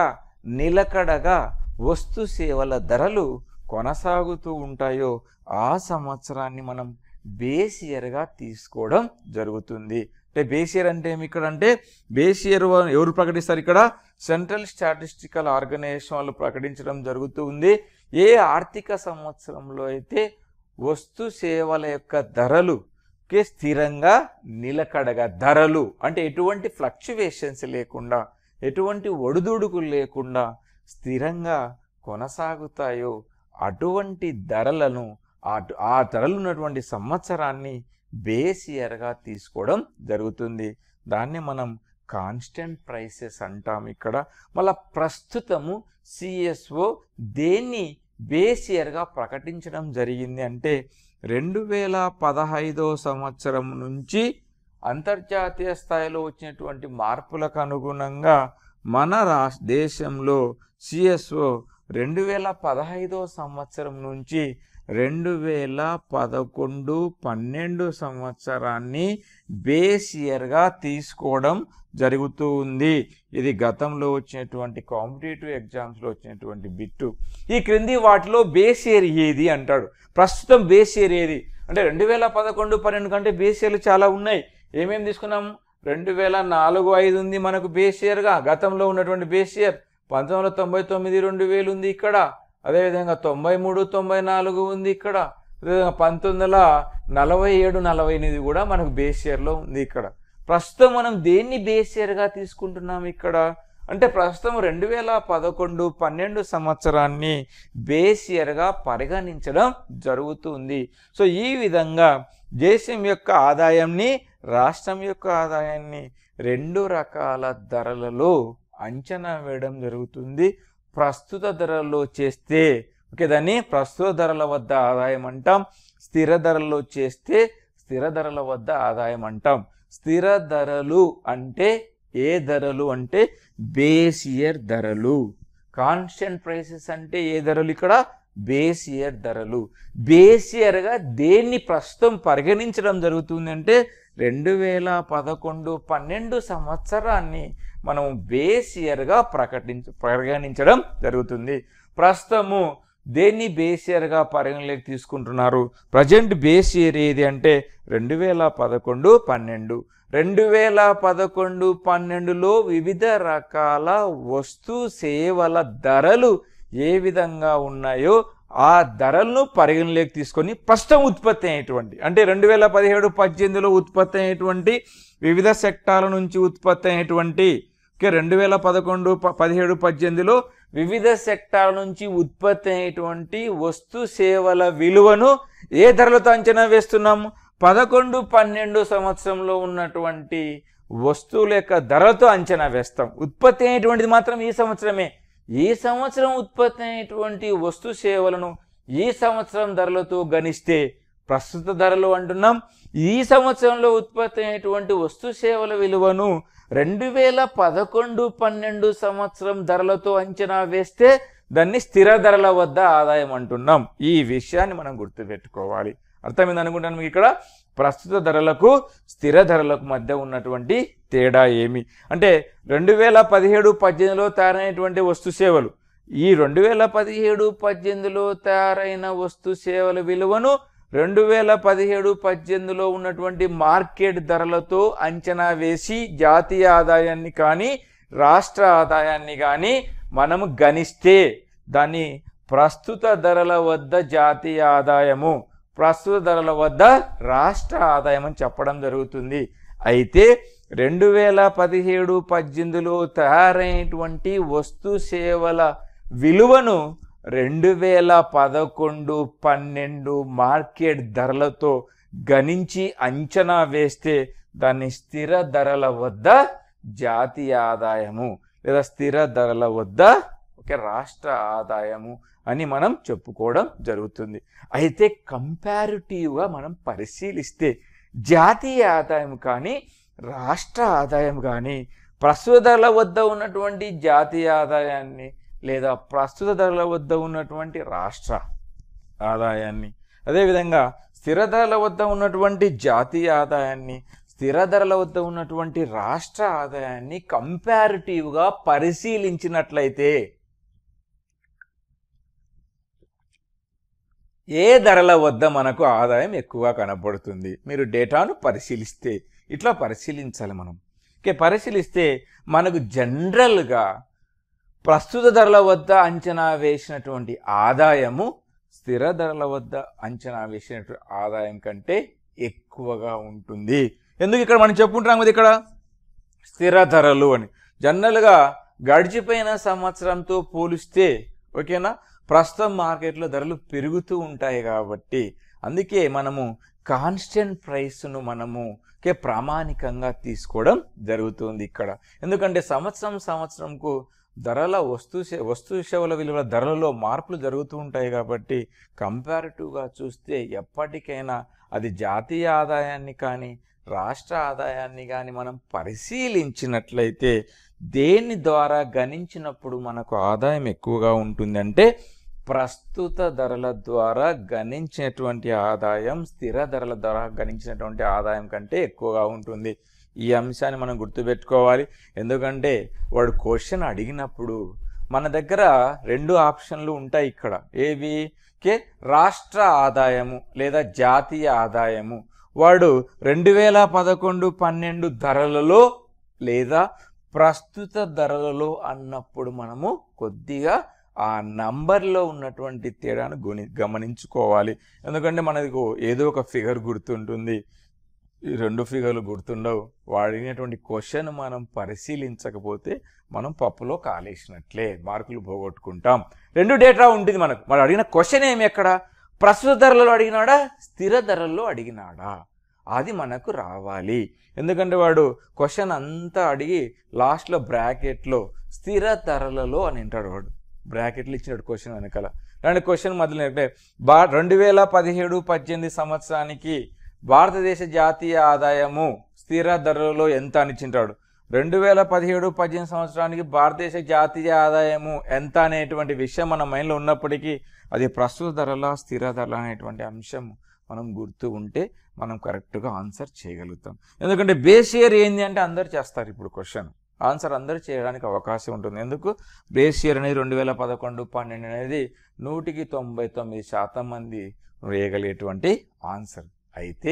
నిలకడగా వస్తు సేవల ధరలు కొనసాగుతూ ఉంటాయో ఆ సంవత్సరాన్ని మనం బేస్ ఇయర్గా తీసుకోవడం జరుగుతుంది అంటే బేస్ ఇయర్ అంటే ఏమి ఇక్కడ అంటే బేస్ ఇయర్ ఎవరు ప్రకటిస్తారు ఇక్కడ సెంట్రల్ స్టాటిస్టికల్ ఆర్గనైజేషన్ వాళ్ళు ప్రకటించడం జరుగుతూ ఉంది ఏ ఆర్థిక సంవత్సరంలో అయితే వస్తు సేవల యొక్క ధరలు కే స్థిరంగా నిలకడగా ధరలు అంటే ఎటువంటి ఫ్లక్చువేషన్స్ లేకుండా ఎటువంటి ఒడిదుడుకులు లేకుండా స్థిరంగా కొనసాగుతాయో అటువంటి ధరలను అటు ఆ ధరలు ఉన్నటువంటి సంవత్సరాన్ని బేస్ ఇయర్గా తీసుకోవడం జరుగుతుంది దాన్ని మనం కాన్స్టెంట్ ప్రైసెస్ అంటాం ఇక్కడ మళ్ళా ప్రస్తుతము సిఎస్ఓ దేన్ని బేస్ ఇయర్గా ప్రకటించడం జరిగింది అంటే రెండు వేల పదహైదో సంవత్సరం నుంచి అంతర్జాతీయ స్థాయిలో వచ్చినటువంటి మార్పులకు అనుగుణంగా మన రా దేశంలో సిఎస్ఓ రెండు వేల పదహైదో సంవత్సరం నుంచి రెండు వేల పదకొండు పన్నెండు సంవత్సరాన్ని బేస్ ఇయర్గా తీసుకోవడం జరుగుతూ ఉంది ఇది గతంలో వచ్చినటువంటి కాంపిటేటివ్ ఎగ్జామ్స్లో వచ్చినటువంటి బిట్టు ఈ క్రింది వాటిలో బేస్ ఇయర్ ఏది అంటాడు ప్రస్తుతం బేస్ ఇయర్ ఏది అంటే రెండు వేల పదకొండు పన్నెండు కంటే బేస్ ఇయర్లు చాలా ఉన్నాయి ఏమేమి తీసుకున్నాం రెండు వేల నాలుగు ఐదు ఉంది మనకు బేస్ ఇయర్గా గతంలో ఉన్నటువంటి బేస్ ఇయర్ పంతొమ్మిది వందల తొంభై తొమ్మిది రెండు వేలు ఉంది ఇక్కడ అదేవిధంగా తొంభై మూడు తొంభై నాలుగు ఉంది ఇక్కడ అదేవిధంగా పంతొమ్మిది వందల నలభై ఏడు నలభై ఎనిమిది కూడా మనకు బేస్ ఇయర్లో ఉంది ఇక్కడ ప్రస్తుతం మనం దేన్ని బేస్ ఇయర్గా తీసుకుంటున్నాం ఇక్కడ అంటే ప్రస్తుతం రెండు వేల పదకొండు పన్నెండు సంవత్సరాన్ని బేస్ ఇయర్గా పరిగణించడం జరుగుతుంది సో ఈ విధంగా దేశం యొక్క ఆదాయాన్ని రాష్ట్రం యొక్క ఆదాయాన్ని రెండు రకాల ధరలలో అంచనా వేయడం జరుగుతుంది ప్రస్తుత ధరల్లో చేస్తే ఓకే దాన్ని ప్రస్తుత ధరల వద్ద ఆదాయం అంటాం స్థిర ధరల్లో చేస్తే స్థిర ధరల వద్ద ఆదాయం అంటాం స్థిర ధరలు అంటే ఏ ధరలు అంటే బేస్ ఇయర్ ధరలు కాన్స్టెంట్ ప్రైసెస్ అంటే ఏ ధరలు ఇక్కడ బేస్ ఇయర్ ధరలు బేస్ ఇయర్గా దేన్ని ప్రస్తుతం పరిగణించడం జరుగుతుంది అంటే రెండు వేల పదకొండు పన్నెండు సంవత్సరాన్ని మనం బేస్ ఇయర్గా ప్రకటించ పరిగణించడం జరుగుతుంది ప్రస్తుతము దేన్ని బేస్ ఇయర్గా పరిగణలోకి తీసుకుంటున్నారు ప్రజెంట్ బేస్ ఇయర్ ఏది అంటే రెండు వేల పదకొండు పన్నెండు రెండు వేల పదకొండు పన్నెండులో వివిధ రకాల వస్తు సేవల ధరలు ఏ విధంగా ఉన్నాయో ఆ ధరలను పరిగణలోకి తీసుకొని ప్రస్తుతం ఉత్పత్తి అయ్యేటువంటి అంటే రెండు వేల పదిహేడు పద్దెనిమిదిలో ఉత్పత్తి అయ్యేటువంటి వివిధ సెక్టార్ల నుంచి ఉత్పత్తి అయ్యేటువంటి ఓకే రెండు వేల పదకొండు ప- పదిహేడు పద్దెనిమిదిలో వివిధ సెక్టార్ల నుంచి ఉత్పత్తి అయ్యేటువంటి వస్తు సేవల విలువను ఏ ధరలతో అంచనా వేస్తున్నాము పదకొండు పన్నెండు సంవత్సరంలో ఉన్నటువంటి వస్తువుల యొక్క ధరలతో అంచనా వేస్తాం ఉత్పత్తి అయ్యేటువంటిది మాత్రం ఈ సంవత్సరమే ఈ సంవత్సరం ఉత్పత్తి అయినటువంటి వస్తు సేవలను ఈ సంవత్సరం ధరలతో గణిస్తే ప్రస్తుత ధరలు అంటున్నాం ఈ సంవత్సరంలో ఉత్పత్తి అయినటువంటి వస్తు సేవల విలువను రెండు వేల పదకొండు పన్నెండు సంవత్సరం ధరలతో అంచనా వేస్తే దాన్ని స్థిర ధరల వద్ద ఆదాయం అంటున్నాం ఈ విషయాన్ని మనం గుర్తుపెట్టుకోవాలి అర్థమైంది అనుకుంటాను మీకు ఇక్కడ ప్రస్తుత ధరలకు స్థిర ధరలకు మధ్య ఉన్నటువంటి తేడా ఏమి అంటే రెండు వేల పదిహేడు పద్దెనిమిదిలో తయారైనటువంటి వస్తు సేవలు ఈ రెండు వేల పదిహేడు పద్దెనిమిదిలో తయారైన వస్తు సేవల విలువను రెండు వేల పదిహేడు పద్దెనిమిదిలో ఉన్నటువంటి మార్కెట్ ధరలతో అంచనా వేసి జాతీయ ఆదాయాన్ని కానీ రాష్ట్ర ఆదాయాన్ని కానీ మనము గణిస్తే దాన్ని ప్రస్తుత ధరల వద్ద జాతీయ ఆదాయము ప్రస్తుత ధరల వద్ద రాష్ట్ర ఆదాయం అని చెప్పడం జరుగుతుంది అయితే రెండు వేల పదిహేడు పద్దెనిమిదిలో తయారైనటువంటి వస్తు సేవల విలువను రెండు వేల పదకొండు పన్నెండు మార్కెట్ ధరలతో గణించి అంచనా వేస్తే దాన్ని స్థిర ధరల వద్ద జాతీయ ఆదాయము లేదా స్థిర ధరల వద్ద ఓకే రాష్ట్ర ఆదాయము అని మనం చెప్పుకోవడం జరుగుతుంది అయితే కంపారిటివ్గా మనం పరిశీలిస్తే జాతీయ ఆదాయం కానీ రాష్ట్ర ఆదాయం కానీ ప్రస్తుత ధరల వద్ద ఉన్నటువంటి జాతీయ ఆదాయాన్ని లేదా ప్రస్తుత ధరల వద్ద ఉన్నటువంటి రాష్ట్ర ఆదాయాన్ని అదేవిధంగా స్థిర ధరల వద్ద ఉన్నటువంటి జాతీయ ఆదాయాన్ని స్థిర ధరల వద్ద ఉన్నటువంటి రాష్ట్ర ఆదాయాన్ని కంపారిటివ్గా పరిశీలించినట్లయితే ఏ ధరల వద్ద మనకు ఆదాయం ఎక్కువగా కనపడుతుంది మీరు డేటాను పరిశీలిస్తే ఇట్లా పరిశీలించాలి మనం ఓకే పరిశీలిస్తే మనకు జనరల్గా ప్రస్తుత ధరల వద్ద అంచనా వేసినటువంటి ఆదాయము స్థిర ధరల వద్ద అంచనా వేసినటువంటి ఆదాయం కంటే ఎక్కువగా ఉంటుంది ఎందుకు ఇక్కడ మనం చెప్పుకుంటున్నాం కదా ఇక్కడ స్థిర ధరలు అని జనరల్గా గడిచిపోయిన సంవత్సరంతో పోలిస్తే ఓకేనా ప్రస్తుతం మార్కెట్లో ధరలు పెరుగుతూ ఉంటాయి కాబట్టి అందుకే మనము కాన్స్టెంట్ ప్రైస్ను మనము కే ప్రామాణికంగా తీసుకోవడం జరుగుతుంది ఇక్కడ ఎందుకంటే సంవత్సరం సంవత్సరంకు ధరల వస్తు సే- వస్తు సేవల విలువల ధరలలో మార్పులు జరుగుతూ ఉంటాయి కాబట్టి కంపారిటివ్గా చూస్తే ఎప్పటికైనా అది జాతీయ ఆదాయాన్ని కానీ రాష్ట్ర ఆదాయాన్ని కానీ మనం పరిశీలించినట్లయితే దేని ద్వారా గణించినప్పుడు మనకు ఆదాయం ఎక్కువగా ఉంటుందంటే ప్రస్తుత ధరల ద్వారా గణించినటువంటి ఆదాయం స్థిర ధరల ద్వారా గణించినటువంటి ఆదాయం కంటే ఎక్కువగా ఉంటుంది ఈ అంశాన్ని మనం గుర్తుపెట్టుకోవాలి ఎందుకంటే వాడు క్వశ్చన్ అడిగినప్పుడు మన దగ్గర రెండు ఆప్షన్లు ఉంటాయి ఇక్కడ ఏవి కే రాష్ట్ర ఆదాయము లేదా జాతీయ ఆదాయము వాడు రెండు వేల పదకొండు పన్నెండు ధరలలో లేదా ప్రస్తుత ధరలలో అన్నప్పుడు మనము కొద్దిగా ఆ నంబర్లో ఉన్నటువంటి తేడాను గుని గమనించుకోవాలి ఎందుకంటే మనకు ఏదో ఒక ఫిగర్ గుర్తుంటుంది ఈ రెండు ఫిగర్లు గుర్తుండవు వాడినటువంటి క్వశ్చన్ మనం పరిశీలించకపోతే మనం పప్పులో కాలేసినట్లే మార్కులు పోగొట్టుకుంటాం రెండు డేటా ఉంటుంది మనకు మనం అడిగిన క్వశ్చన్ ఏమి ఎక్కడ ప్రస్తుత ధరలలో అడిగినాడా స్థిర ధరల్లో అడిగినాడా అది మనకు రావాలి ఎందుకంటే వాడు క్వశ్చన్ అంతా అడిగి లాస్ట్లో బ్రాకెట్లో స్థిర ధరలలో అని అంటాడు వాడు బ్రాకెట్లు ఇచ్చినాడు క్వశ్చన్ వెనకాల రెండు క్వశ్చన్ మొదలు అంటే బా రెండు వేల పదిహేడు పద్దెనిమిది సంవత్సరానికి భారతదేశ జాతీయ ఆదాయము స్థిర ధరలలో ఎంత అని ఇచ్చింటాడు రెండు వేల పదిహేడు పద్దెనిమిది సంవత్సరానికి భారతదేశ జాతీయ ఆదాయము ఎంత అనేటువంటి విషయం మన మైండ్లో ఉన్నప్పటికీ అది ప్రస్తుత ధరల స్థిర ధరల అనేటువంటి అంశం మనం గుర్తు ఉంటే మనం కరెక్ట్గా ఆన్సర్ చేయగలుగుతాం ఎందుకంటే బేస్ ఇయర్ ఏంది అంటే అందరు చేస్తారు ఇప్పుడు క్వశ్చన్ ఆన్సర్ అందరూ చేయడానికి అవకాశం ఉంటుంది ఎందుకు బేస్ ఇయర్ అనేది రెండు వేల పదకొండు పన్నెండు అనేది నూటికి తొంభై తొమ్మిది శాతం మంది వేయగలిగేటువంటి ఆన్సర్ అయితే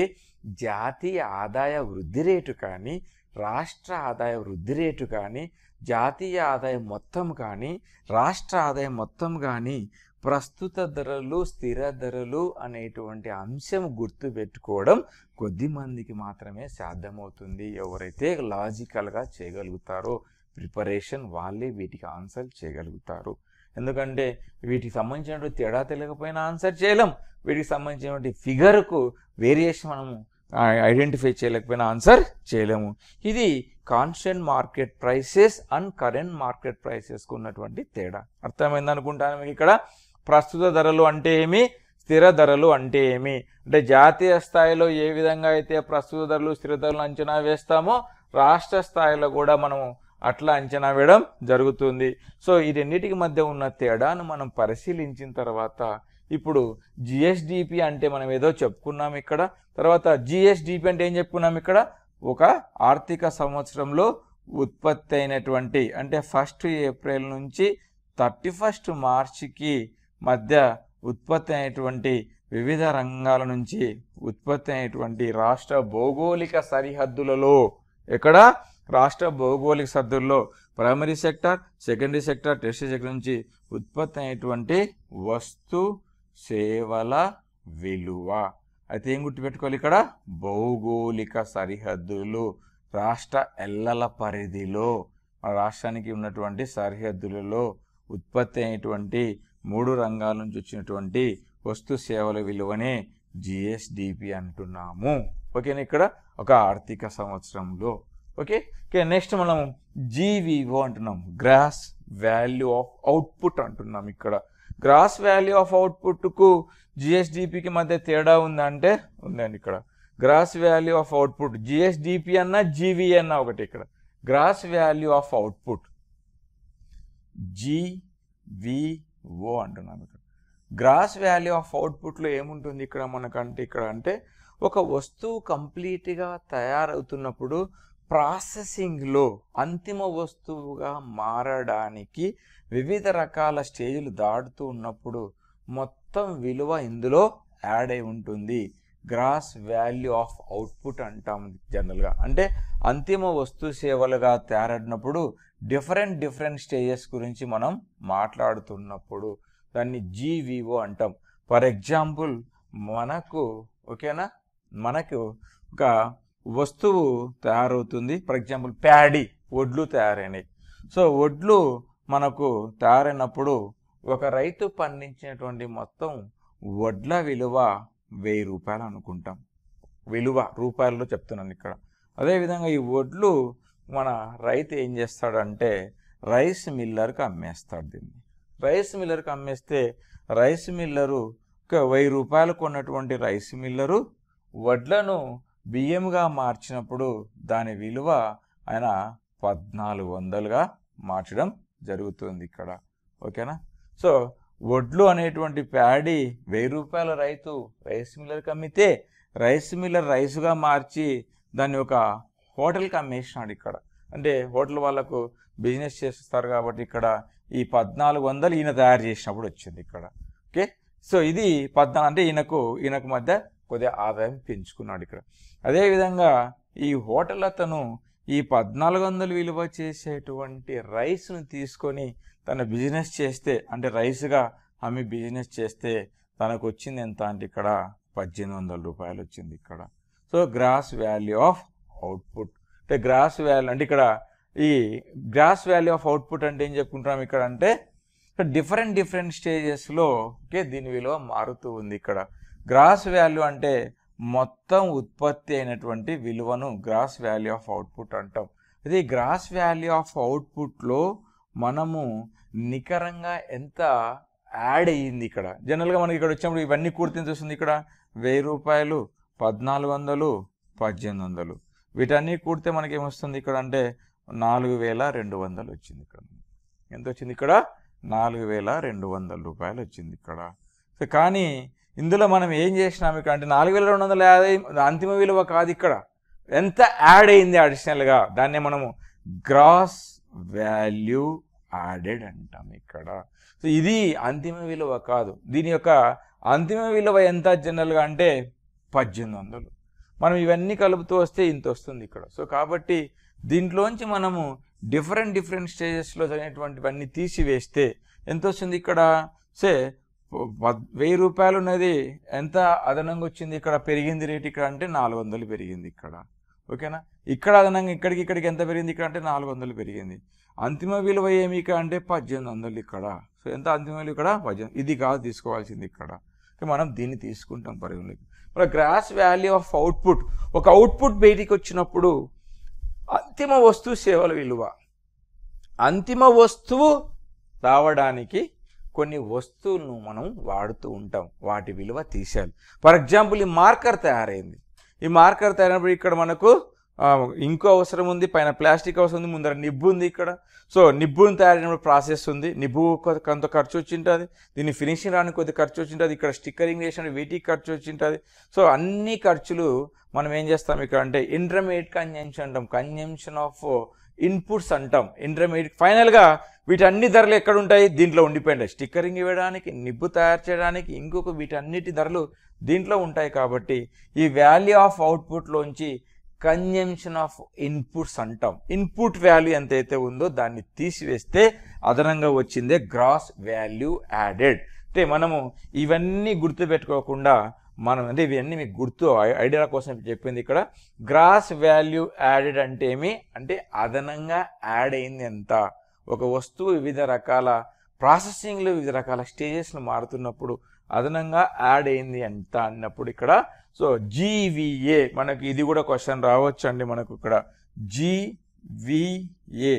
జాతీయ ఆదాయ వృద్ధి రేటు కానీ రాష్ట్ర ఆదాయ వృద్ధి రేటు కానీ జాతీయ ఆదాయం మొత్తం కానీ రాష్ట్ర ఆదాయం మొత్తం కానీ ప్రస్తుత ధరలు స్థిర ధరలు అనేటువంటి అంశం గుర్తు పెట్టుకోవడం కొద్ది మందికి మాత్రమే సాధ్యమవుతుంది ఎవరైతే లాజికల్గా చేయగలుగుతారో ప్రిపరేషన్ వాళ్ళే వీటికి ఆన్సర్ చేయగలుగుతారు ఎందుకంటే వీటికి సంబంధించినటువంటి తేడా తెలియకపోయినా ఆన్సర్ చేయలేం వీటికి సంబంధించినటువంటి ఫిగర్కు వేరియేషన్ మనము ఐడెంటిఫై చేయలేకపోయినా ఆన్సర్ చేయలేము ఇది constant market prices and current market ప్రైసెస్కు ఉన్నటువంటి తేడా అర్థమైంది అనుకుంటాను మీకు ఇక్కడ ప్రస్తుత ధరలు అంటే ఏమి స్థిర ధరలు అంటే ఏమి అంటే జాతీయ స్థాయిలో ఏ విధంగా అయితే ప్రస్తుత ధరలు స్థిర ధరలు అంచనా వేస్తామో రాష్ట్ర స్థాయిలో కూడా మనము అట్లా అంచనా వేయడం జరుగుతుంది సో ఈ రెండింటికి మధ్య ఉన్న తేడాను మనం పరిశీలించిన తర్వాత ఇప్పుడు జిఎస్డిపి అంటే మనం ఏదో చెప్పుకున్నాం ఇక్కడ తర్వాత జిఎస్డిపి అంటే ఏం చెప్పుకున్నాం ఇక్కడ ఒక ఆర్థిక సంవత్సరంలో ఉత్పత్తి అయినటువంటి అంటే ఫస్ట్ ఏప్రిల్ నుంచి థర్టీ ఫస్ట్ మార్చికి మధ్య ఉత్పత్తి అయినటువంటి వివిధ రంగాల నుంచి ఉత్పత్తి అయినటువంటి రాష్ట్ర భౌగోళిక సరిహద్దులలో ఎక్కడ రాష్ట్ర భౌగోళిక సరిహద్దుల్లో primary sector secondary sector territory sector నుంచి ఉత్పత్తి అయినటువంటి వస్తు సేవల విలువ అయితే ఏం గుర్తుపెట్టుకోవాలి ఇక్కడ భౌగోళిక సరిహద్దులు రాష్ట్ర ఎల్లల పరిధిలో మన రాష్ట్రానికి ఉన్నటువంటి సరిహద్దులలో ఉత్పత్తి అయినటువంటి మూడు రంగాల నుంచి వచ్చినటువంటి వస్తు సేవల విలువనే జిఎస్డిపి అంటున్నాము ఓకేనా ఇక్కడ ఒక ఆర్థిక సంవత్సరంలో ఓకే ఓకే నెక్స్ట్ మనం జీవిఓ అంటున్నాం గ్రాస్ వాల్యూ ఆఫ్ అవుట్పుట్ అంటున్నాం ఇక్కడ గ్రాస్ వాల్యూ ఆఫ్ అవుట్పుట్కు జిఎస్డిపికి మధ్య తేడా ఉందంటే ఉందండి ఇక్కడ gross value of output GSDP అన్న జీవి అన్న ఒకటి ఇక్కడ gross value of output GVO అంటున్నాం ఇక్కడ గ్రాస్ వాల్యూ ఆఫ్ అవుట్పుట్లో ఏముంటుంది ఇక్కడ మనకంటే ఇక్కడ అంటే ఒక వస్తువు కంప్లీట్గా తయారవుతున్నప్పుడు ప్రాసెసింగ్లో అంతిమ వస్తువుగా మారడానికి వివిధ రకాల స్టేజ్లు దాటుతూ ఉన్నప్పుడు మొత్తం విలువ ఇందులో యాడ్ అయి ఉంటుంది గ్రాస్ వాల్యూ ఆఫ్ అవుట్పుట్ అంటాం జనరల్గా అంటే అంతిమ వస్తు సేవలుగా తయారడినప్పుడు డిఫరెంట్ డిఫరెంట్ స్టేజెస్ గురించి మనం మాట్లాడుతున్నప్పుడు దాన్ని జీవిఓ అంటాం ఫర్ ఎగ్జాంపుల్ మనకు ఓకేనా మనకు ఒక వస్తువు తయారవుతుంది ఫర్ ఎగ్జాంపుల్ ప్యాడీ వడ్లు తయారైనవి సో వడ్లు మనకు తయారైనప్పుడు ఒక రైతు పండించినటువంటి మొత్తం వడ్ల విలువ వెయ్యి రూపాయలు అనుకుంటాం విలువ రూపాయల్లో చెప్తున్నాను ఇక్కడ అదేవిధంగా ఈ వడ్లు మన రైతు ఏం చేస్తాడంటే రైస్ మిల్లర్కి అమ్మేస్తాడు దీన్ని రైస్ మిల్లర్కి అమ్మేస్తే రైస్ మిల్లరు ఒక వెయ్యి రూపాయలు కొన్నటువంటి రైస్ మిల్లరు వడ్లను బియ్యంగా మార్చినప్పుడు దాని విలువ ఆయన పద్నాలుగు వందలుగా మార్చడం జరుగుతుంది ఇక్కడ ఓకేనా సో వడ్లు అనేటువంటి ప్యాడీ వెయ్యి రూపాయల రైతు రైస్ మిల్లర్కి అమ్మితే రైస్ మిల్లర్ రైస్గా మార్చి దాన్ని ఒక హోటల్కి అమ్మేసినాడు ఇక్కడ అంటే హోటల్ వాళ్ళకు బిజినెస్ చేస్తారు కాబట్టి ఇక్కడ ఈ పద్నాలుగు వందలు ఈయన తయారు చేసినప్పుడు వచ్చింది ఇక్కడ ఓకే సో ఇది పద్నాలుగు అంటే ఈయనకు ఈయనకు మధ్య కొద్దిగా ఆదాయం పెంచుకున్నాడు ఇక్కడ అదేవిధంగా ఈ హోటల్ అతను ఈ పద్నాలుగు వందలు విలువ చేసేటువంటి రైస్ను తీసుకొని తన బిజినెస్ చేస్తే అంటే రైస్గా అమ్మి బిజినెస్ చేస్తే తనకు వచ్చింది ఎంత అంటే ఇక్కడ పద్దెనిమిది వందల రూపాయలు వచ్చింది ఇక్కడ so gross value of output అంటే గ్రాస్ వాల్యూ అంటే ఇక్కడ ఈ గ్రాస్ వాల్యూ ఆఫ్ అవుట్పుట్ అంటే ఏం చెప్పుకుంటున్నాం ఇక్కడ అంటే డిఫరెంట్ డిఫరెంట్ స్టేజెస్లో ఓకే దీని విలువ మారుతూ ఉంది ఇక్కడ గ్రాస్ వాల్యూ అంటే మొత్తం ఉత్పత్తి అయినటువంటి విలువను గ్రాస్ వాల్యూ ఆఫ్ అవుట్పుట్ అంటాం ఇది గ్రాస్ వాల్యూ ఆఫ్ అవుట్పుట్లో మనము నికరంగా ఎంత యాడ్ అయ్యింది ఇక్కడ జనరల్గా మనకి ఇక్కడ వచ్చినప్పుడు ఇవన్నీ కూర్తి ఎంత వస్తుంది ఇక్కడ వెయ్యి రూపాయలు పద్నాలుగు వందలు పద్దెనిమిది వందలు వీటన్నీ కూడితే మనకి ఏమొస్తుంది ఇక్కడ అంటే నాలుగు వేల రెండు వందలు వచ్చింది ఇక్కడ ఎంత వచ్చింది ఇక్కడ నాలుగు వేల రెండు వందల రూపాయలు వచ్చింది ఇక్కడ సో కానీ ఇందులో మనం ఏం చేసినాం ఇక్కడ అంటే నాలుగు వేల రెండు వందల యాభై అంతిమ విలువ కాదు ఇక్కడ ఎంత యాడ్ అయింది అడిషనల్గా దాన్నే మనము గ్రాస్ వాల్యూ యాడెడ్ అంటాం ఇక్కడ సో ఇది అంతిమ విలువ కాదు దీని యొక్క అంతిమ విలువ ఎంత జనరల్గా అంటే పద్దెనిమిది వందలు మనం ఇవన్నీ కలుపుతూ వస్తే ఇంత వస్తుంది ఇక్కడ సో కాబట్టి దీంట్లోంచి మనము డిఫరెంట్ డిఫరెంట్ స్టేజెస్లో జరిగినటువంటివన్నీ తీసివేస్తే ఎంత వస్తుంది ఇక్కడ సే పద్- వెయ్యి రూపాయలు ఉన్నది ఎంత అదనంగా వచ్చింది ఇక్కడ పెరిగింది రేట్ ఇక్కడ అంటే నాలుగు వందలు పెరిగింది ఇక్కడ ఓకేనా ఇక్కడ అదనంగా ఇక్కడికి ఇక్కడికి ఎంత పెరిగింది ఇక్కడ అంటే నాలుగు వందలు పెరిగింది అంతిమ విలువ ఏమి ఇక్కడ అంటే పద్దెనిమిది వందలు ఇక్కడ సో ఎంత అంతిమ విలువ ఇక్కడ పద్దెనిమిది ఇది కాదు తీసుకోవాల్సింది ఇక్కడ ఓకే, మనం దీన్ని తీసుకుంటాం పరిగణలోకి మన గ్రాస్ వాల్యూ ఆఫ్ అవుట్పుట్ ఒక అవుట్పుట్ బయటికి వచ్చినప్పుడు అంతిమ వస్తువు సేవల విలువ అంతిమ వస్తువు రావడానికి కొన్ని వస్తువులను మనం వాడుతూ ఉంటాం వాటి విలువ తీసేయాలి ఫర్ ఎగ్జాంపుల్ ఈ మార్కర్ తయారైంది ఈ మార్కర్ తయారైనప్పుడు ఇక్కడ మనకు ఆ, ఇంకో అవసరం ఉంది పైన ప్లాస్టిక్ అవసరం ఉంది ముందర నిబ్బు ఉంది ఇక్కడ సో నిబ్బుని తయారైనప్పుడు ప్రాసెస్ ఉంది నిబ్బు కొ- కొంత ఖర్చు వచ్చి ఉంటుంది దీన్ని ఫినిషింగ్ రానికి కొద్ది ఖర్చు వచ్చి ఉంటుంది ఇక్కడ స్టిక్కరింగ్ చేసిన వీటికి ఖర్చు వచ్చి ఉంటుంది సో అన్ని ఖర్చులు మనం ఏం చేస్తాం ఇక్కడ అంటే ఇంటర్మీడియట్ కన్జంప్షన్ అంటాం కన్జంప్షన్ ఆఫ్ ఇన్పుట్స్ అంటాం ఇంటర్మీడియట్ ఫైనల్గా వీటన్ని ధరలు ఎక్కడ ఉంటాయి దీంట్లో ఉండిపోయింటాయి స్టిక్కరింగ్ ఇవ్వడానికి నిబ్బు తయారు చేయడానికి ఇంకొక వీటన్నిటి ధరలు దీంట్లో ఉంటాయి కాబట్టి ఈ వాల్యూ ఆఫ్ అవుట్పుట్లోంచి కన్జంప్షన్ ఆఫ్ ఇన్పుట్స్ అంటాం ఇన్పుట్ వాల్యూ ఎంతైతే ఉందో దాన్ని తీసివేస్తే అదనంగా వచ్చిందే గ్రాస్ వాల్యూ యాడెడ్ అంటే మనము ఇవన్నీ గుర్తుపెట్టుకోకుండా మనం అంటే ఇవన్నీ మీకు గుర్తు ఐ- ఐడియా కోసం చెప్పింది ఇక్కడ గ్రాస్ వాల్యూ యాడెడ్ అంటే ఏమి అంటే అదనంగా యాడ్ అయింది ఎంత ఒక వస్తువు వివిధ రకాల ప్రాసెసింగ్లో వివిధ రకాల స్టేజెస్లు మారుతున్నప్పుడు అదనంగా యాడ్ అయింది ఎంత అన్నప్పుడు ఇక్కడ సో జీవిఏ మనకి ఇది కూడా క్వశ్చన్ రావచ్చు అండి మనకు ఇక్కడ జీవిఏ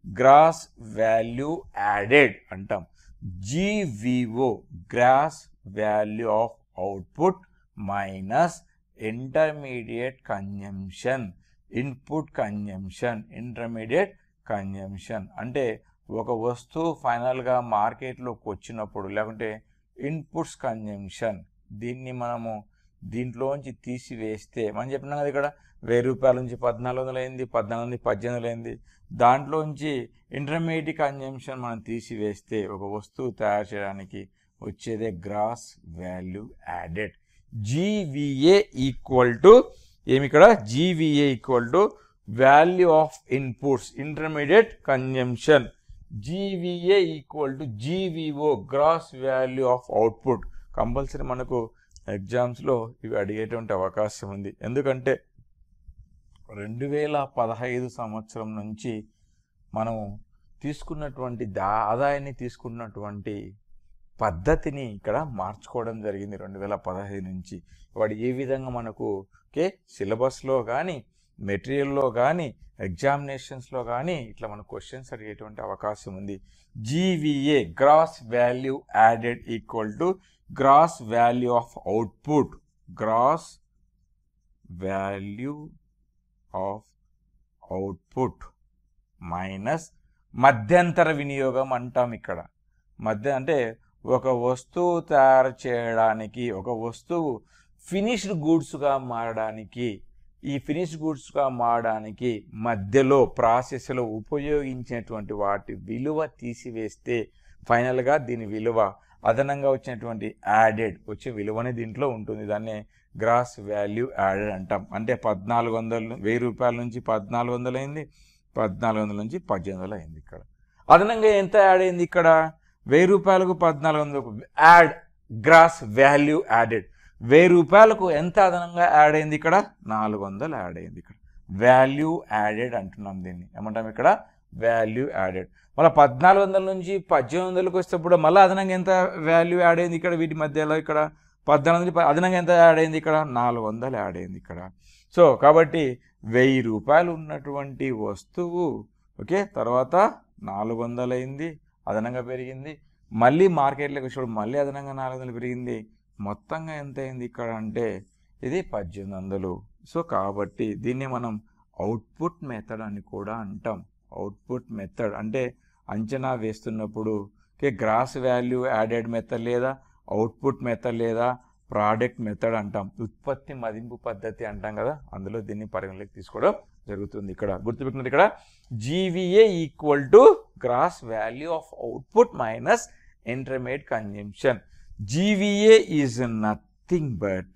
గ్రాస్ వాల్యూ యాడెడ్ అంటాం GVO gross value of output minus intermediate consumption input consumption intermediate consumption అంటే ఒక వస్తువు ఫైనల్గా మార్కెట్లోకి వచ్చినప్పుడు లేకుంటే ఇన్పుట్స్ కన్జంప్షన్ దీన్ని మనము దీంట్లోంచి తీసివేస్తే మనం చెప్పినాం కదా ఇక్కడ వెయ్యి రూపాయల నుంచి పద్నాలుగు వందలు అయింది పద్నాలుగు నుంచి పద్దెనిమిది వందలు అయింది దాంట్లోంచి ఇంటర్మీడియట్ కన్జంప్షన్ మనం తీసివేస్తే ఒక వస్తువు తయారు చేయడానికి వచ్చేదే gross value added GVA equal to ఏమి ఇక్కడ GVA equal to value of inputs intermediate consumption GVA equal to GVO gross value of output compulsory మనకు ఎగ్జామ్స్లో ఇవి అడిగేటువంటి అవకాశం ఉంది ఎందుకంటే రెండు వేల పదహైదు సంవత్సరం నుంచి మనము తీసుకున్నటువంటి దా ఆదాయాన్ని తీసుకున్నటువంటి పద్ధతిని ఇక్కడ మార్చుకోవడం జరిగింది రెండు వేల పదహైదు నుంచి వాడు ఏ విధంగా మనకు ఓకే సిలబస్లో కానీ మెటీరియల్లో కానీ ఎగ్జామినేషన్స్లో కానీ ఇట్లా మన క్వశ్చన్స్ అడిగేటువంటి అవకాశం ఉంది GVA gross value added equal to gross value of output gross value of output minus మధ్యంతర వినియోగం అంటాం ఇక్కడ మధ్య అంటే ఒక వస్తువు తయారు చేయడానికి ఒక వస్తువు ఫినిష్డ్ గూడ్స్గా మారడానికి ఈ ఫినిష్డ్ గూడ్స్గా మారడానికి మధ్యలో ప్రాసెస్లో ఉపయోగించినటువంటి వాటి విలువ తీసివేస్తే ఫైనల్గా దీని విలువ అదనంగా వచ్చినటువంటి యాడెడ్ వచ్చే విలువనే దీంట్లో ఉంటుంది దాన్ని గ్రాస్ వాల్యూ యాడెడ్ అంటాం అంటే పద్నాలుగు వందలు వెయ్యి రూపాయల నుంచి పద్నాలుగు వందలు అయింది పద్నాలుగు వందల నుంచి పద్దెనిమిది వందలు అయింది ఇక్కడ అదనంగా ఎంత యాడ్ అయింది ఇక్కడ వెయ్యి రూపాయలకు పద్నాలుగు వందలకు యాడ్ గ్రాస్ వాల్యూ యాడెడ్ వెయ్యి రూపాయలకు ఎంత అదనంగా యాడ్ అయింది ఇక్కడ నాలుగు వందలు యాడ్ అయింది ఇక్కడ వాల్యూ యాడెడ్ అంటున్నాం దీన్ని ఏమంటాం ఇక్కడ వాల్యూ యాడెడ్ మళ్ళీ పద్నాలుగు వందల నుంచి పద్దెనిమిది వందలకు వచ్చేటప్పుడు మళ్ళీ అదనంగా ఎంత వాల్యూ యాడ్ అయింది ఇక్కడ వీటి మధ్యలో ఇక్కడ పద్నాలుగు నుంచి ప- అదనంగా ఎంత యాడ్ అయింది ఇక్కడ నాలుగు వందలు యాడ్ అయింది ఇక్కడ సో కాబట్టి వెయ్యి రూపాయలు ఉన్నటువంటి వస్తువు ఓకే తర్వాత నాలుగు వందలు అయింది అదనంగా పెరిగింది మళ్ళీ మార్కెట్లోకి వచ్చినప్పుడు మళ్ళీ అదనంగా నాలుగు వందలు పెరిగింది మొత్తంగా ఎంత అయింది ఇక్కడ అంటే ఇది పద్దెనిమిది వందలు సో కాబట్టి దీన్ని మనం అవుట్పుట్ మెథడ్ అని కూడా అంటాం అవుట్పుట్ మెథడ్ అంటే అంచనా వేస్తున్నప్పుడు okay gross value added method లేదా అవుట్పుట్ మెథడ్ లేదా ప్రోడక్ట్ మెథడ్ అంటాం ఉత్పత్తి మదింపు పద్ధతి అంటాం కదా అందులో దీన్ని పరిగణలోకి తీసుకోవడం జరుగుతుంది ఇక్కడ గుర్తుపెట్టినది ఇక్కడ GVA equal to gross value of output minus intermediate consumption GVA is nothing but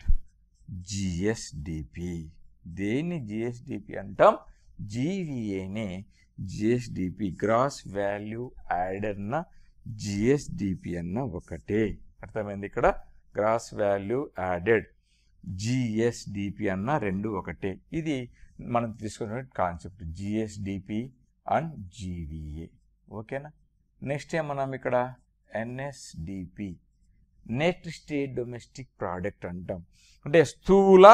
GSDP దేన్ని జిఎస్డిపి అంటాం జీవీఏనే జిఎస్డిపి గ్రాస్ వాల్యూ యాడ్ అన్న జిఎస్డిపి అన్న ఒకటే అర్థమైంది ఇక్కడ గ్రాస్ వాల్యూ యాడెడ్ జిఎస్డిపి అన్న రెండు ఒకటే ఇది మనం తీసుకున్న కాన్సెప్ట్ జిఎస్డిపి అండ్ జీవీఏ ఓకేనా నెక్స్ట్ ఏం మనం ఇక్కడ NSDP net state domestic product అంటాం అంటే స్థూల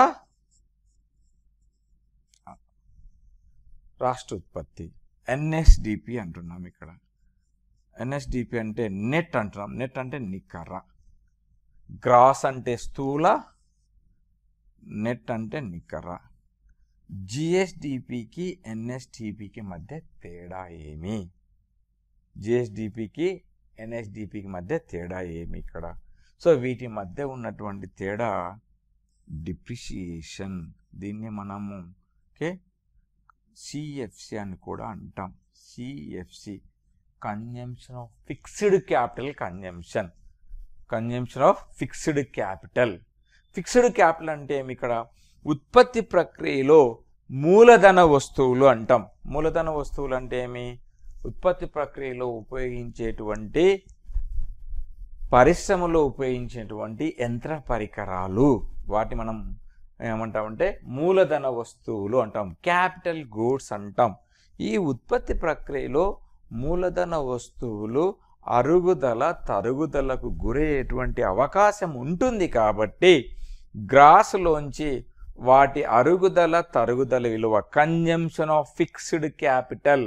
రాష్ట్ర ఉత్పత్తి ఎన్ఎస్డిపి అంటున్నాం ఇక్కడ ఎన్ఎస్డిపి అంటే నెట్ అంటున్నాం నెట్ అంటే నికర గ్రాస్ అంటే స్థూల నెట్ అంటే నికర జిఎస్డిపికి ఎన్ఎస్డిపికి మధ్య తేడా ఏమి జిఎస్డిపికి ఎన్ఎస్డిపికి మధ్య తేడా ఏమి ఇక్కడ సో వీటి మధ్య ఉన్నటువంటి తేడా డిప్రిషియేషన్ దీన్ని మనము ఓకే సిఎఫ్సి అని కూడా అంటాం CFC consumption of fixed capital consumption consumption of fixed capital fixed capital అంటే ఏమి ఇక్కడ ఉత్పత్తి ప్రక్రియలో మూలధన వస్తువులు అంటాం మూలధన వస్తువులు అంటే ఏమి ఉత్పత్తి ప్రక్రియలో ఉపయోగించేటువంటి పరిశ్రమలో ఉపయోగించేటువంటి యంత్ర పరికరాలు వాటి మనం ఏమంటామంటే మూలధన వస్తువులు అంటాం క్యాపిటల్ గూడ్స్ అంటాం ఈ ఉత్పత్తి ప్రక్రియలో మూలధన వస్తువులు అరుగుదల తరుగుదలకు గురయ్యేటువంటి అవకాశం ఉంటుంది కాబట్టి గ్రాస్లోంచి వాటి అరుగుదల తరుగుదల విలువ కన్జంప్షన్ ఆఫ్ ఫిక్స్డ్ క్యాపిటల్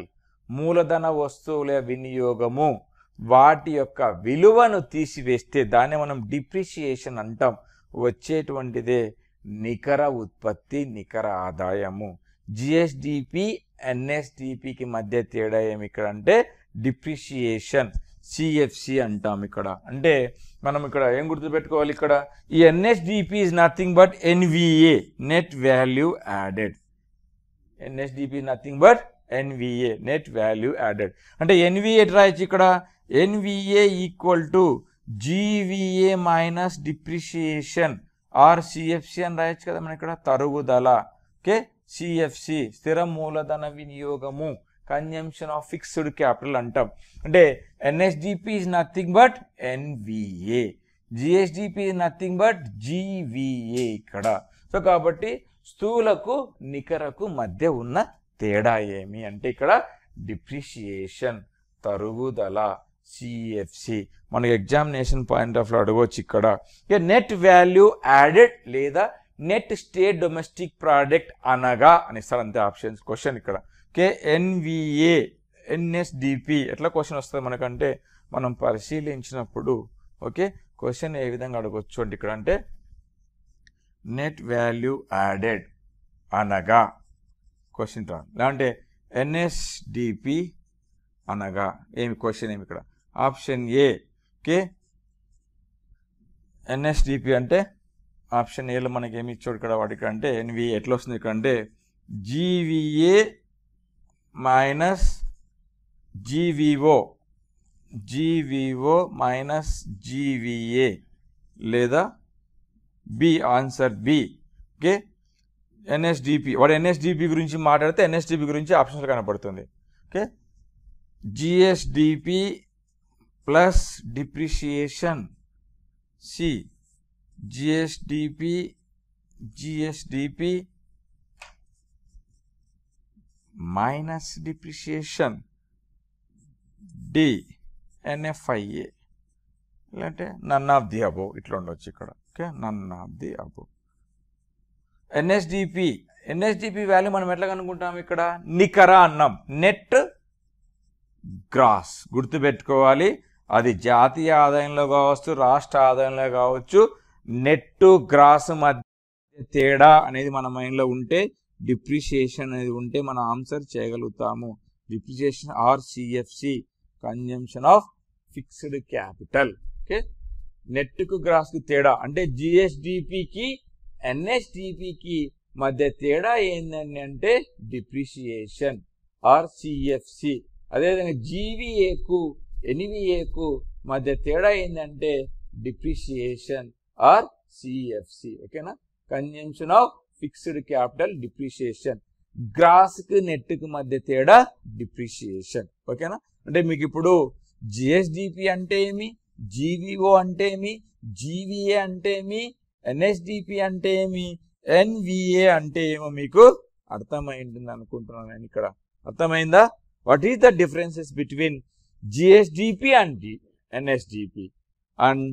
మూలధన వస్తువుల వినియోగము వాటి యొక్క విలువను తీసివేస్తే దాన్ని మనం డిప్రిషియేషన్ అంటాం వచ్చేటువంటిదే నికర ఉత్పత్తి నికర ఆదాయము జిఎస్డిపి ఎన్ఎస్డిపికి మధ్య తేడా ఏమి ఇక్కడ అంటే డిప్రిషియేషన్ సిఎఫ్సి అంటాం ఇక్కడ అంటే మనం ఇక్కడ ఏం గుర్తుపెట్టుకోవాలి ఇక్కడ ఈ NSDP is nothing but NVA net value added NSDP nothing but NVA net value added అంటే ఎన్విఏ రాయొచ్చు ఇక్కడ NVA equal to GVA minus depreciation or CFC అని రాయొచ్చు కదా మన ఇక్కడ తరుగుదల ఓకే సిఎఫ్సి స్థిర మూలధన వినియోగము కన్జంప్షన్ ఆఫ్ ఫిక్స్డ్ క్యాపిటల్ అంటాం అంటే NSDP is nothing but NVA GSDP is nothing but GVA ఇక్కడ సో కాబట్టి స్థూలకు నికరకు మధ్య ఉన్న తేడా ఏమి అంటే ఇక్కడ డిప్రిషియేషన్ తరుగుదల సిఎఫ్సి మనకి ఎగ్జామినేషన్ పాయింట్ ఆఫ్ లో అడగవచ్చు ఇక్కడ ఇక నెట్ వాల్యూ యాడెడ్ లేదా నెట్ స్టేట్ డొమెస్టిక్ ప్రోడక్ట్ అనగా అని ఇస్తారు అంతే ఆప్షన్స్ క్వశ్చన్ ఇక్కడ ఓకే ఎన్విఏ ఎన్ఎస్డిపి ఎట్లా క్వశ్చన్ వస్తుంది మనకంటే మనం పరిశీలించినప్పుడు ఓకే క్వశ్చన్ ఏ విధంగా అడగొచ్చు అంటే ఇక్కడ అంటే నెట్ వాల్యూ యాడెడ్ అనగా క్వశ్చన్ రా లేదంటే ఎన్ఎస్డిపి అనగా ఏమి క్వశ్చన్ ఏమి ఇక్కడ ఆప్షన్ ఏ ఓకే ఎన్ఎస్డిపి అంటే ఆప్షన్ ఏలో మనకి ఏమి ఇచ్చాడు ఇక్కడ వాటికి అంటే ఎన్వి ఎట్లా వస్తుంది ఇక్కడ అంటే జీవిఏ మైనస్ జీవిఓ జీవిఓ మైనస్ జీవిఏ లేదా B answer B okay NSDP వాడు ఎన్ఎస్డిపి గురించి మాట్లాడితే ఎన్ఎస్డిపి గురించి ఆప్షన్స్ కనపడుతుంది okay GSDP plus depreciation C GSDP GSDP minus depreciation D NFIA లేదంటే నన్ ఆఫ్ ది అబో ఇట్లా ఉండొచ్చు ఇక్కడ okay none of the above NSDP NSDP value మనం ఎట్లా కనుక్కుంటాం ఇక్కడ నికర అన్నాం నెట్ గ్రాస్ గుర్తుపెట్టుకోవాలి అది జాతీయ ఆదాయంలో కావచ్చు రాష్ట్ర ఆదాయంలో కావచ్చు నెట్ గ్రాస్ మధ్య తేడా అనేది మన మైండ్లో ఉంటే డిప్రిషియేషన్ అనేది ఉంటే మనం ఆన్సర్ చేయగలుగుతాము depreciation or CFC consumption of fixed capital okay నెట్కు గ్రాస్కు తేడా అంటే జిఎస్డిపికి ఎన్ఎస్డిపికి మధ్య తేడా ఏంటండి అంటే డిప్రిషియేషన్ ఆర్ సిఎఫ్సి అదేవిధంగా జీవీఏకు ఎన్విఏకు మధ్య తేడా ఏంటంటే డిప్రిషియేషన్ ఆర్ సిఎఫ్సి ఓకేనా consumption of fixed capital depreciation గ్రాస్కి నెట్కి మధ్య తేడా డిప్రిషియేషన్ ఓకేనా అంటే మీకు ఇప్పుడు జిఎస్డిపి అంటే ఏమి జీవీఓ అంటే ఏమి జీవీఏ అంటే ఏమి ఎన్ఎస్డిపి అంటే ఏమి ఎన్విఏ అంటే ఏమో మీకు అర్థమైంటుంది అనుకుంటున్నాను నేను ఇక్కడ అర్థమైందా what is the differences between GSDP and NSDP and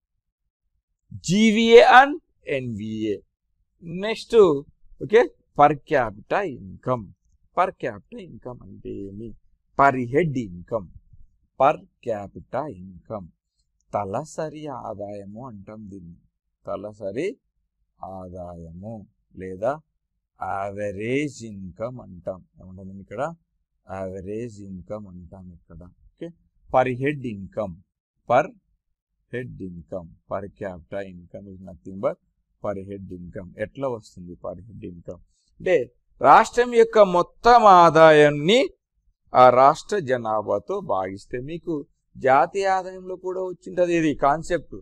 GVA and NVA next okay per capita income per capita income అంటే ఏమి per head income per capita income తలసరి ఆదాయము అంటాం దీన్ని తలసరి ఆదాయము లేదా యావరేజ్ ఇన్కమ్ అంటాం ఏమంటాం దీన్ని ఇక్కడ యావరేజ్ ఇన్కమ్ అంటాం ఇక్కడ okay per head income per head income per capita income is nothing but per head income ఎట్లా వస్తుంది పర్ హెడ్ ఇన్కమ్ అంటే రాష్ట్రం యొక్క మొత్తం ఆదాయాన్ని ఆ రాష్ట్ర జనాభాతో భాగిస్తే మీకు జాతీయ ఆదాయంలో కూడా వచ్చింటది ఇది కాన్సెప్ట్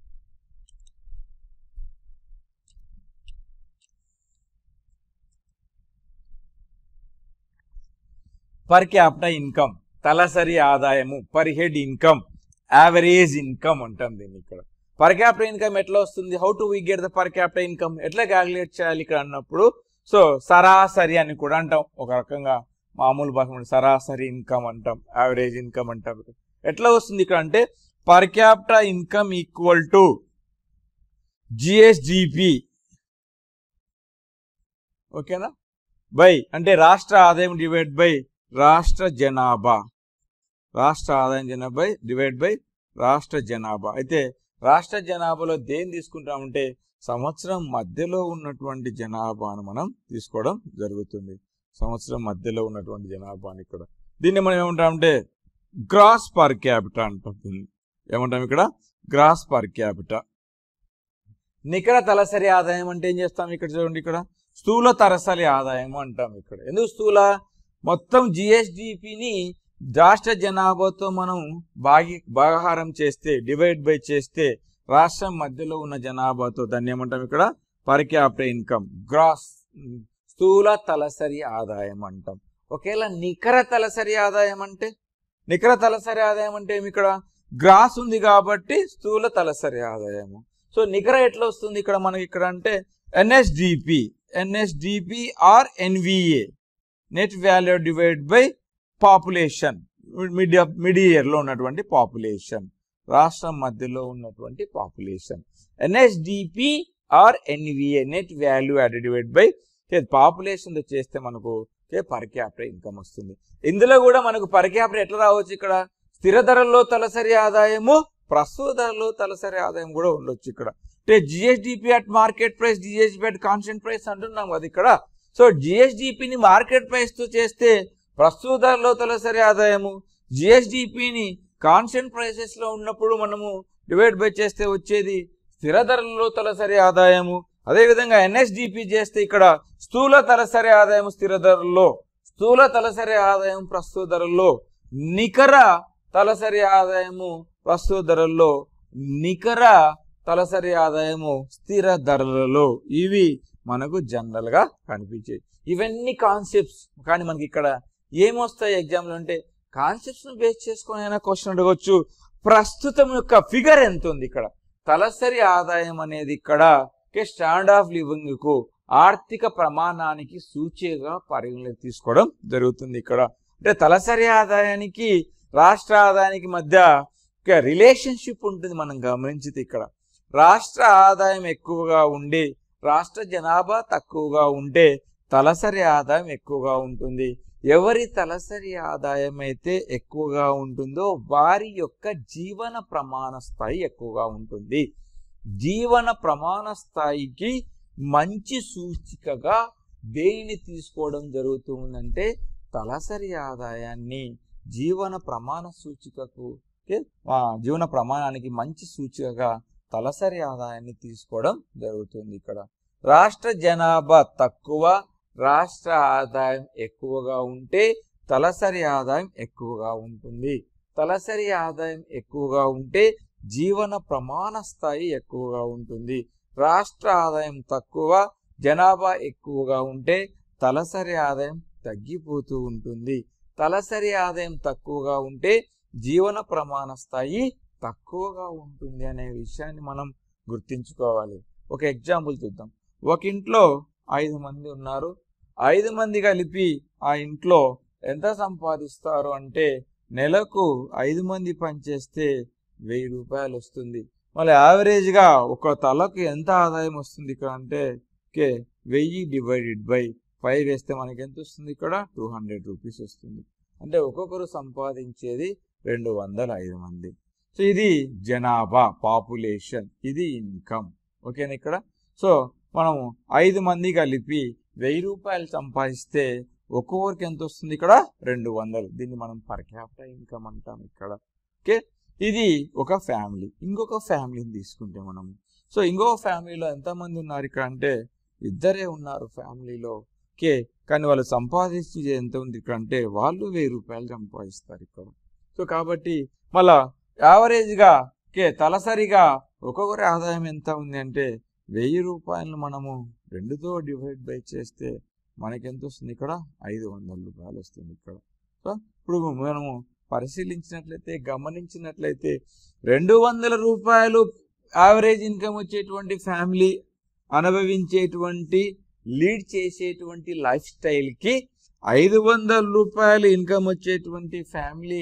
పర్ క్యాపిటల్ ఇన్కమ్ తలసరి ఆదాయము per head income average income అంటాం దీన్ని ఇక్కడ పర్ క్యాపిటల్ ఇన్కమ్ ఎట్లా వస్తుంది how to we get the per capital income ఎట్లా క్యాలిక్యులేట్ చేయాలి ఇక్కడ అన్నప్పుడు సో సరాసరి అని కూడా అంటాం ఒక రకంగా మామూలు భాష సరాసరి ఇన్కమ్ అంటాం యావరేజ్ ఇన్కమ్ అంటాం ఎట్లా వస్తుంది ఇక్కడ అంటే per capital income equal to GSDP ఓకేనా బై అంటే రాష్ట్ర ఆదాయం డివైడ్ బై రాష్ట్ర జనాభా రాష్ట్ర ఆదాయం జనాభా డివైడ్ బై రాష్ట్ర జనాభా అయితే రాష్ట్ర జనాభాలో దేని తీసుకుంటామంటే సంవత్సరం మధ్యలో ఉన్నటువంటి జనాభాను మనం తీసుకోవడం జరుగుతుంది సంవత్సరం మధ్యలో ఉన్నటువంటి జనాభాని ఇక్కడ దీన్ని మనం ఏమంటామంటే గ్రాస్ పర్ క్యాపిటా అంటాం దీన్ని ఏమంటాం ఇక్కడ గ్రాస్ పర్ క్యాపిటా నికర తలసరి ఆదాయం అంటే ఏం చేస్తాం ఇక్కడ చూడండి ఇక్కడ స్థూల తలసరి ఆదాయం అంటాం ఇక్కడ ఎందుకు స్థూల మొత్తం జిఎస్డిపిని రాష్ట్ర జనాభాతో మనం భాగి భాగహారం చేస్తే డివైడ్ బై చేస్తే రాష్ట్రం మధ్యలో ఉన్న జనాభాతో దాన్ని ఏమంటాం ఇక్కడ పర్ క్యాపిటల్ ఇన్కమ్ గ్రాస్ స్థూల తలసరి ఆదాయం అంటాం ఒకవేళ నికర తలసరి ఆదాయం అంటే నికర తలసరి ఆదాయం అంటే ఏమి ఇక్కడ గ్రాస్ ఉంది కాబట్టి స్థూల తలసరి ఆదాయము సో నికర ఎట్లా వస్తుంది ఇక్కడ మనకి ఇక్కడ అంటే NSDP NSDP or NVA net value divide by population mid mid ఇయర్లో ఉన్నటువంటి పాపులేషన్ రాష్ట్రం మధ్యలో ఉన్నటువంటి population NSDP or NVA net value added divide by పాపులేషన్తో చేస్తే మనకు పర్ క్యాపిటల్ ఇన్కమ్ వస్తుంది ఇందులో కూడా మనకు పర్ క్యాపిటల్ ఎట్లా రావచ్చు ఇక్కడ స్థిర ధరల్లో తలసరి ఆదాయము ప్రస్తుత ధరలో తలసరి ఆదాయం కూడా ఉండొచ్చు ఇక్కడ అంటే GSDP at market price GSDP at constant price అంటున్నాం కదా ఇక్కడ సో జిఎస్డిపిని మార్కెట్ ప్రైస్తో చేస్తే ప్రస్తుత ధరలో తలసరి ఆదాయము జిఎస్డిపిని కాన్స్టెంట్ ప్రైసెస్లో ఉన్నప్పుడు మనము డివైడ్ బై చేస్తే వచ్చేది స్థిర ధరలలో తలసరి ఆదాయము అదేవిధంగా ఎన్ఎస్డిపి చేస్తే ఇక్కడ స్థూల తలసరి ఆదాయం స్థిర ధరల్లో స్థూల తలసరి ఆదాయం ప్రస్తుత ధరల్లో నికర తలసరి ఆదాయము ప్రస్తుత ధరల్లో నికర తలసరి ఆదాయము స్థిర ధరలలో ఇవి మనకు జనరల్ గా కనిపించాయి ఇవన్నీ కాన్సెప్ట్స్ కానీ మనకి ఇక్కడ ఏమొస్తాయి ఎగ్జామ్లో అంటే కాన్సెప్ట్స్ ను బేస్ చేసుకొని అయినా క్వశ్చన్ అడగవచ్చు ప్రస్తుతం యొక్క ఫిగర్ ఎంత ఉంది ఇక్కడ తలసరి ఆదాయం అనేది ఇక్కడ స్టాండ్ ఆఫ్ లివింగ్ కు ఆర్థిక ప్రమాణానికి సూచిగా పరిగణలోకి తీసుకోవడం జరుగుతుంది ఇక్కడ అంటే తలసరి ఆదాయానికి రాష్ట్ర ఆదాయానికి మధ్య ఒక రిలేషన్షిప్ ఉంటుంది మనం గమనించితే ఇక్కడ రాష్ట్ర ఆదాయం ఎక్కువగా ఉండి రాష్ట్ర జనాభా తక్కువగా ఉంటే తలసరి ఆదాయం ఎక్కువగా ఉంటుంది ఎవరి తలసరి ఆదాయం అయితే ఎక్కువగా ఉంటుందో వారి యొక్క జీవన ప్రమాణ స్థాయి ఎక్కువగా ఉంటుంది జీవన ప్రమాణ స్థాయికి మంచి సూచికగా దేనిని తీసుకోవడం జరుగుతుందంటే తలసరి ఆదాయాన్ని జీవన ప్రమాణ సూచికకు ఓకే? ఆ, జీవన ప్రమాణానికి మంచి సూచికగా తలసరి ఆదాయాన్ని తీసుకోవడం జరుగుతుంది ఇక్కడ రాష్ట్ర జనాభా తక్కువ రాష్ట్ర ఆదాయం ఎక్కువగా ఉంటే తలసరి ఆదాయం ఎక్కువగా ఉంటుంది తలసరి ఆదాయం ఎక్కువగా ఉంటే జీవన ప్రమాణ స్థాయి ఎక్కువగా ఉంటుంది రాష్ట్ర ఆదాయం తక్కువ జనాభా ఎక్కువగా ఉంటే తలసరి ఆదాయం తగ్గిపోతూ ఉంటుంది తలసరి ఆదాయం తక్కువగా ఉంటే జీవన ప్రమాణ స్థాయి తక్కువగా ఉంటుంది అనే విషయాన్ని మనం గుర్తించుకోవాలి ఒక ఎగ్జాంపుల్ చూద్దాం ఒక ఇంట్లో ఐదు మంది ఉన్నారు ఐదు మంది కలిపి ఆ ఇంట్లో ఎంత సంపాదిస్తారు అంటే నెలకు ఐదు మంది పనిచేస్తే వెయ్యి రూపాయలు వస్తుంది మళ్ళీ యావరేజ్గా ఒక తలకు ఎంత ఆదాయం వస్తుంది ఇక్కడ అంటే ఓకే వెయ్యి డివైడెడ్ బై ఫైవ్ వేస్తే మనకి ఎంత వస్తుంది ఇక్కడ టూ హండ్రెడ్ రూపీస్ వస్తుంది అంటే ఒక్కొక్కరు సంపాదించేది రెండు వందల ఐదు మంది సో ఇది జనాభా పాపులేషన్ ఇది ఇన్కమ్ ఓకేనా ఇక్కడ సో మనము ఐదు మంది కలిపి వెయ్యి రూపాయలు సంపాదిస్తే ఒక్కొక్కరికి ఎంత వస్తుంది ఇక్కడ రెండు వందలు దీన్ని మనం పర్ క్యాపిటల్ ఇన్కమ్ అంటాం ఇక్కడ ఓకే ఇది ఒక ఫ్యామిలీ ఇంకొక ఫ్యామిలీని తీసుకుంటే మనము సో ఇంకొక ఫ్యామిలీలో ఎంతమంది ఉన్నారు ఇక్కడ అంటే ఇద్దరే ఉన్నారు ఫ్యామిలీలో ఓకే కానీ వాళ్ళు సంపాదించి ఎంత ఉంది ఇక్కడ అంటే వాళ్ళు వెయ్యి రూపాయలు సంపాదిస్తారు ఇక్కడ సో కాబట్టి మళ్ళా యావరేజ్గా ఓకే తలసరిగా ఒక్కొక్కరి ఆదాయం ఎంత ఉంది అంటే వెయ్యి రూపాయలను మనము రెండుతో డివైడ్ బై చేస్తే మనకి ఎంత వస్తుంది ఇక్కడ ఐదు వందల రూపాయలు వస్తుంది ఇక్కడ సో ఇప్పుడు మనము పరిశీలించినట్లయితే గమనించినట్లయితే రెండు వందల రూపాయలు యావరేజ్ ఇన్కమ్ వచ్చేటువంటి ఫ్యామిలీ అనుభవించేటువంటి లీడ్ చేసేటువంటి లైఫ్ స్టైల్కి ఐదు వందల రూపాయలు ఇన్కమ్ వచ్చేటువంటి ఫ్యామిలీ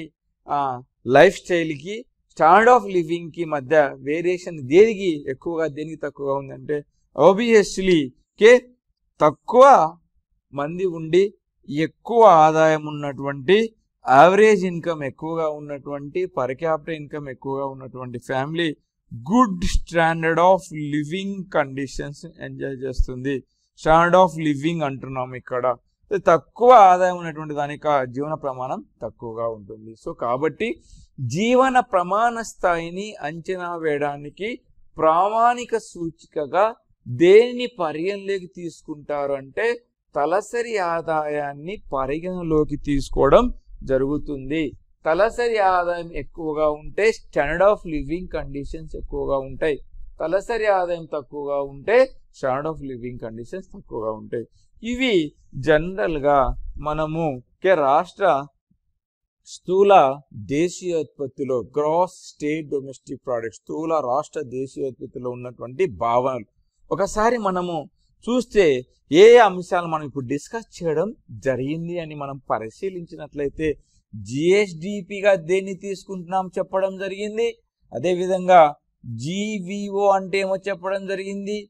లైఫ్ స్టైల్కి స్టాండర్డ్ ఆఫ్ లివింగ్కి మధ్య వేరియేషన్ దేనికి ఎక్కువగా దేనికి తక్కువగా ఉందంటే ఆబ్వియస్లీ కే తక్కువ మంది ఉండి ఎక్కువ ఆదాయం ఉన్నటువంటి యావరేజ్ ఇన్కమ్ ఎక్కువగా ఉన్నటువంటి పర్ క్యాపిటల్ ఇన్కమ్ ఎక్కువగా ఉన్నటువంటి family good standard of living conditions enjoy చేస్తుంది స్టాండర్డ్ ఆఫ్ లివింగ్ అంటున్నాం ఇక్కడ తక్కువ ఆదాయం ఉన్నటువంటి దానికి ఆ జీవన ప్రమాణం తక్కువగా ఉంటుంది సో కాబట్టి జీవన ప్రమాణ స్థాయిని అంచనా వేయడానికి ప్రామాణిక సూచికగా దేనిని పరిగణలోకి తీసుకుంటారు అంటే తలసరి ఆదాయాన్ని పరిగణలోకి తీసుకోవడం జరుగుతుంది తలసరి ఆదాయం ఎక్కువగా ఉంటే స్టాండర్డ్ ఆఫ్ లివింగ్ కండిషన్స్ ఎక్కువగా ఉంటాయి తలసరి ఆదాయం తక్కువగా ఉంటే స్టాండర్డ్ ఆఫ్ లివింగ్ కండిషన్స్ తక్కువగా ఉంటాయి ఇవి జనరల్గా మనము కే రాష్ట్ర స్థూల దేశీయోత్పత్తిలో గ్రాస్ స్టేట్ డొమెస్టిక్ ప్రోడక్ట్ స్థూల రాష్ట్ర దేశీయోత్పత్తిలో ఉన్నటువంటి భావనలు ఒకసారి మనము చూస్తే ఏ అంశాలు మనం ఇప్పుడు డిస్కస్ చేయడం జరిగింది అని మనం పరిశీలించినట్లయితే జిఎస్డిపిగా దేన్ని తీసుకుంటున్నాం చెప్పడం జరిగింది అదేవిధంగా జీవిఓ అంటే ఏమో చెప్పడం జరిగింది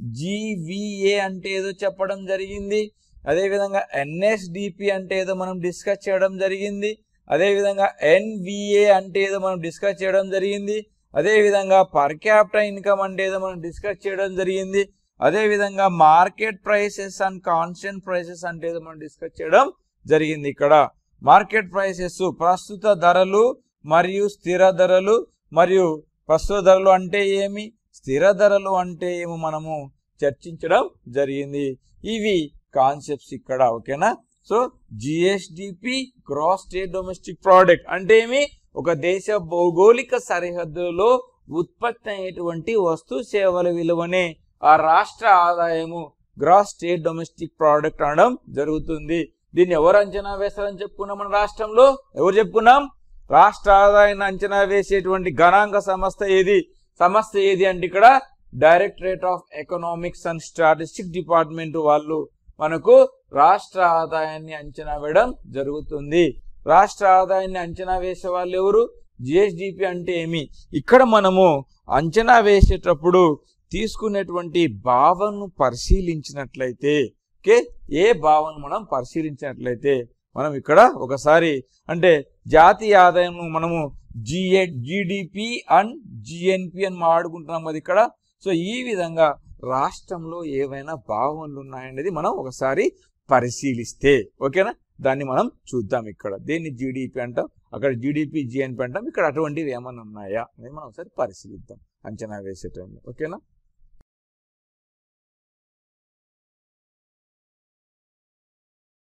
జీవిఏ అంటే ఏదో చెప్పడం జరిగింది అదేవిధంగా ఎన్ఎస్డిపి అంటే ఏదో మనం డిస్కస్ చేయడం జరిగింది అదేవిధంగా ఎన్విఏ అంటే ఏదో మనం డిస్కస్ చేయడం జరిగింది అదేవిధంగా పర్ క్యాపిటల్ ఇన్కమ్ అంటే ఏదో మనం డిస్కస్ చేయడం జరిగింది అదేవిధంగా market prices and constant prices అంటే ఏదో మనం డిస్కస్ చేయడం జరిగింది ఇక్కడ మార్కెట్ ప్రైసెస్ ప్రస్తుత ధరలు మరియు స్థిర ధరలు మరియు ప్రస్తుత ధరలు అంటే ఏమి స్థిర ధరలు అంటే ఏమో మనము చర్చించడం జరిగింది ఇవి కాన్సెప్ట్స్ ఇక్కడ ఓకేనా so GSDP gross state domestic product అంటే ఏమి ఒక దేశ భౌగోళిక సరిహద్దులో ఉత్పత్తి అయినటువంటి వస్తు సేవల విలువనే ఆ రాష్ట్ర ఆదాయము గ్రాస్ స్టేట్ డొమెస్టిక్ ప్రోడక్ట్ అనడం జరుగుతుంది దీన్ని ఎవరు అంచనా వేస్తారని చెప్పుకున్నాం మన రాష్ట్రంలో ఎవరు చెప్పుకున్నాం రాష్ట్ర ఆదాయాన్ని అంచనా వేసేటువంటి గణాంక సంస్థ ఏది సంస్థ ఏది అంటే ఇక్కడ directorate of economics and statistic department వాళ్ళు మనకు రాష్ట్ర ఆదాయాన్ని అంచనా వేయడం జరుగుతుంది రాష్ట్ర ఆదాయాన్ని అంచనా వేసే వాళ్ళు ఎవరు జిఎస్డిపి అంటే ఏమి ఇక్కడ మనము అంచనా వేసేటప్పుడు తీసుకునేటువంటి భావనను పరిశీలించినట్లయితే ఓకే ఏ భావన మనం పరిశీలించినట్లయితే మనం ఇక్కడ ఒకసారి అంటే జాతీయ ఆదాయం మనము జిఏ జిడిపి అండ్ జిఎన్పి అని మాట్లాడుకుంటున్నాం అది ఇక్కడ సో ఈ విధంగా రాష్ట్రంలో ఏవైనా భావనలు ఉన్నాయనేది మనం ఒకసారి పరిశీలిస్తే ఓకేనా దాన్ని మనం చూద్దాం ఇక్కడ దేన్ని జీడిపి అంటాం అక్కడ జీడిపి జిఎన్పి అంటాం ఇక్కడ అటువంటివి ఏమైనా ఉన్నాయా అనేది మనం ఒకసారి పరిశీలిద్దాం అంచనా వేసే టైంలో ఓకేనా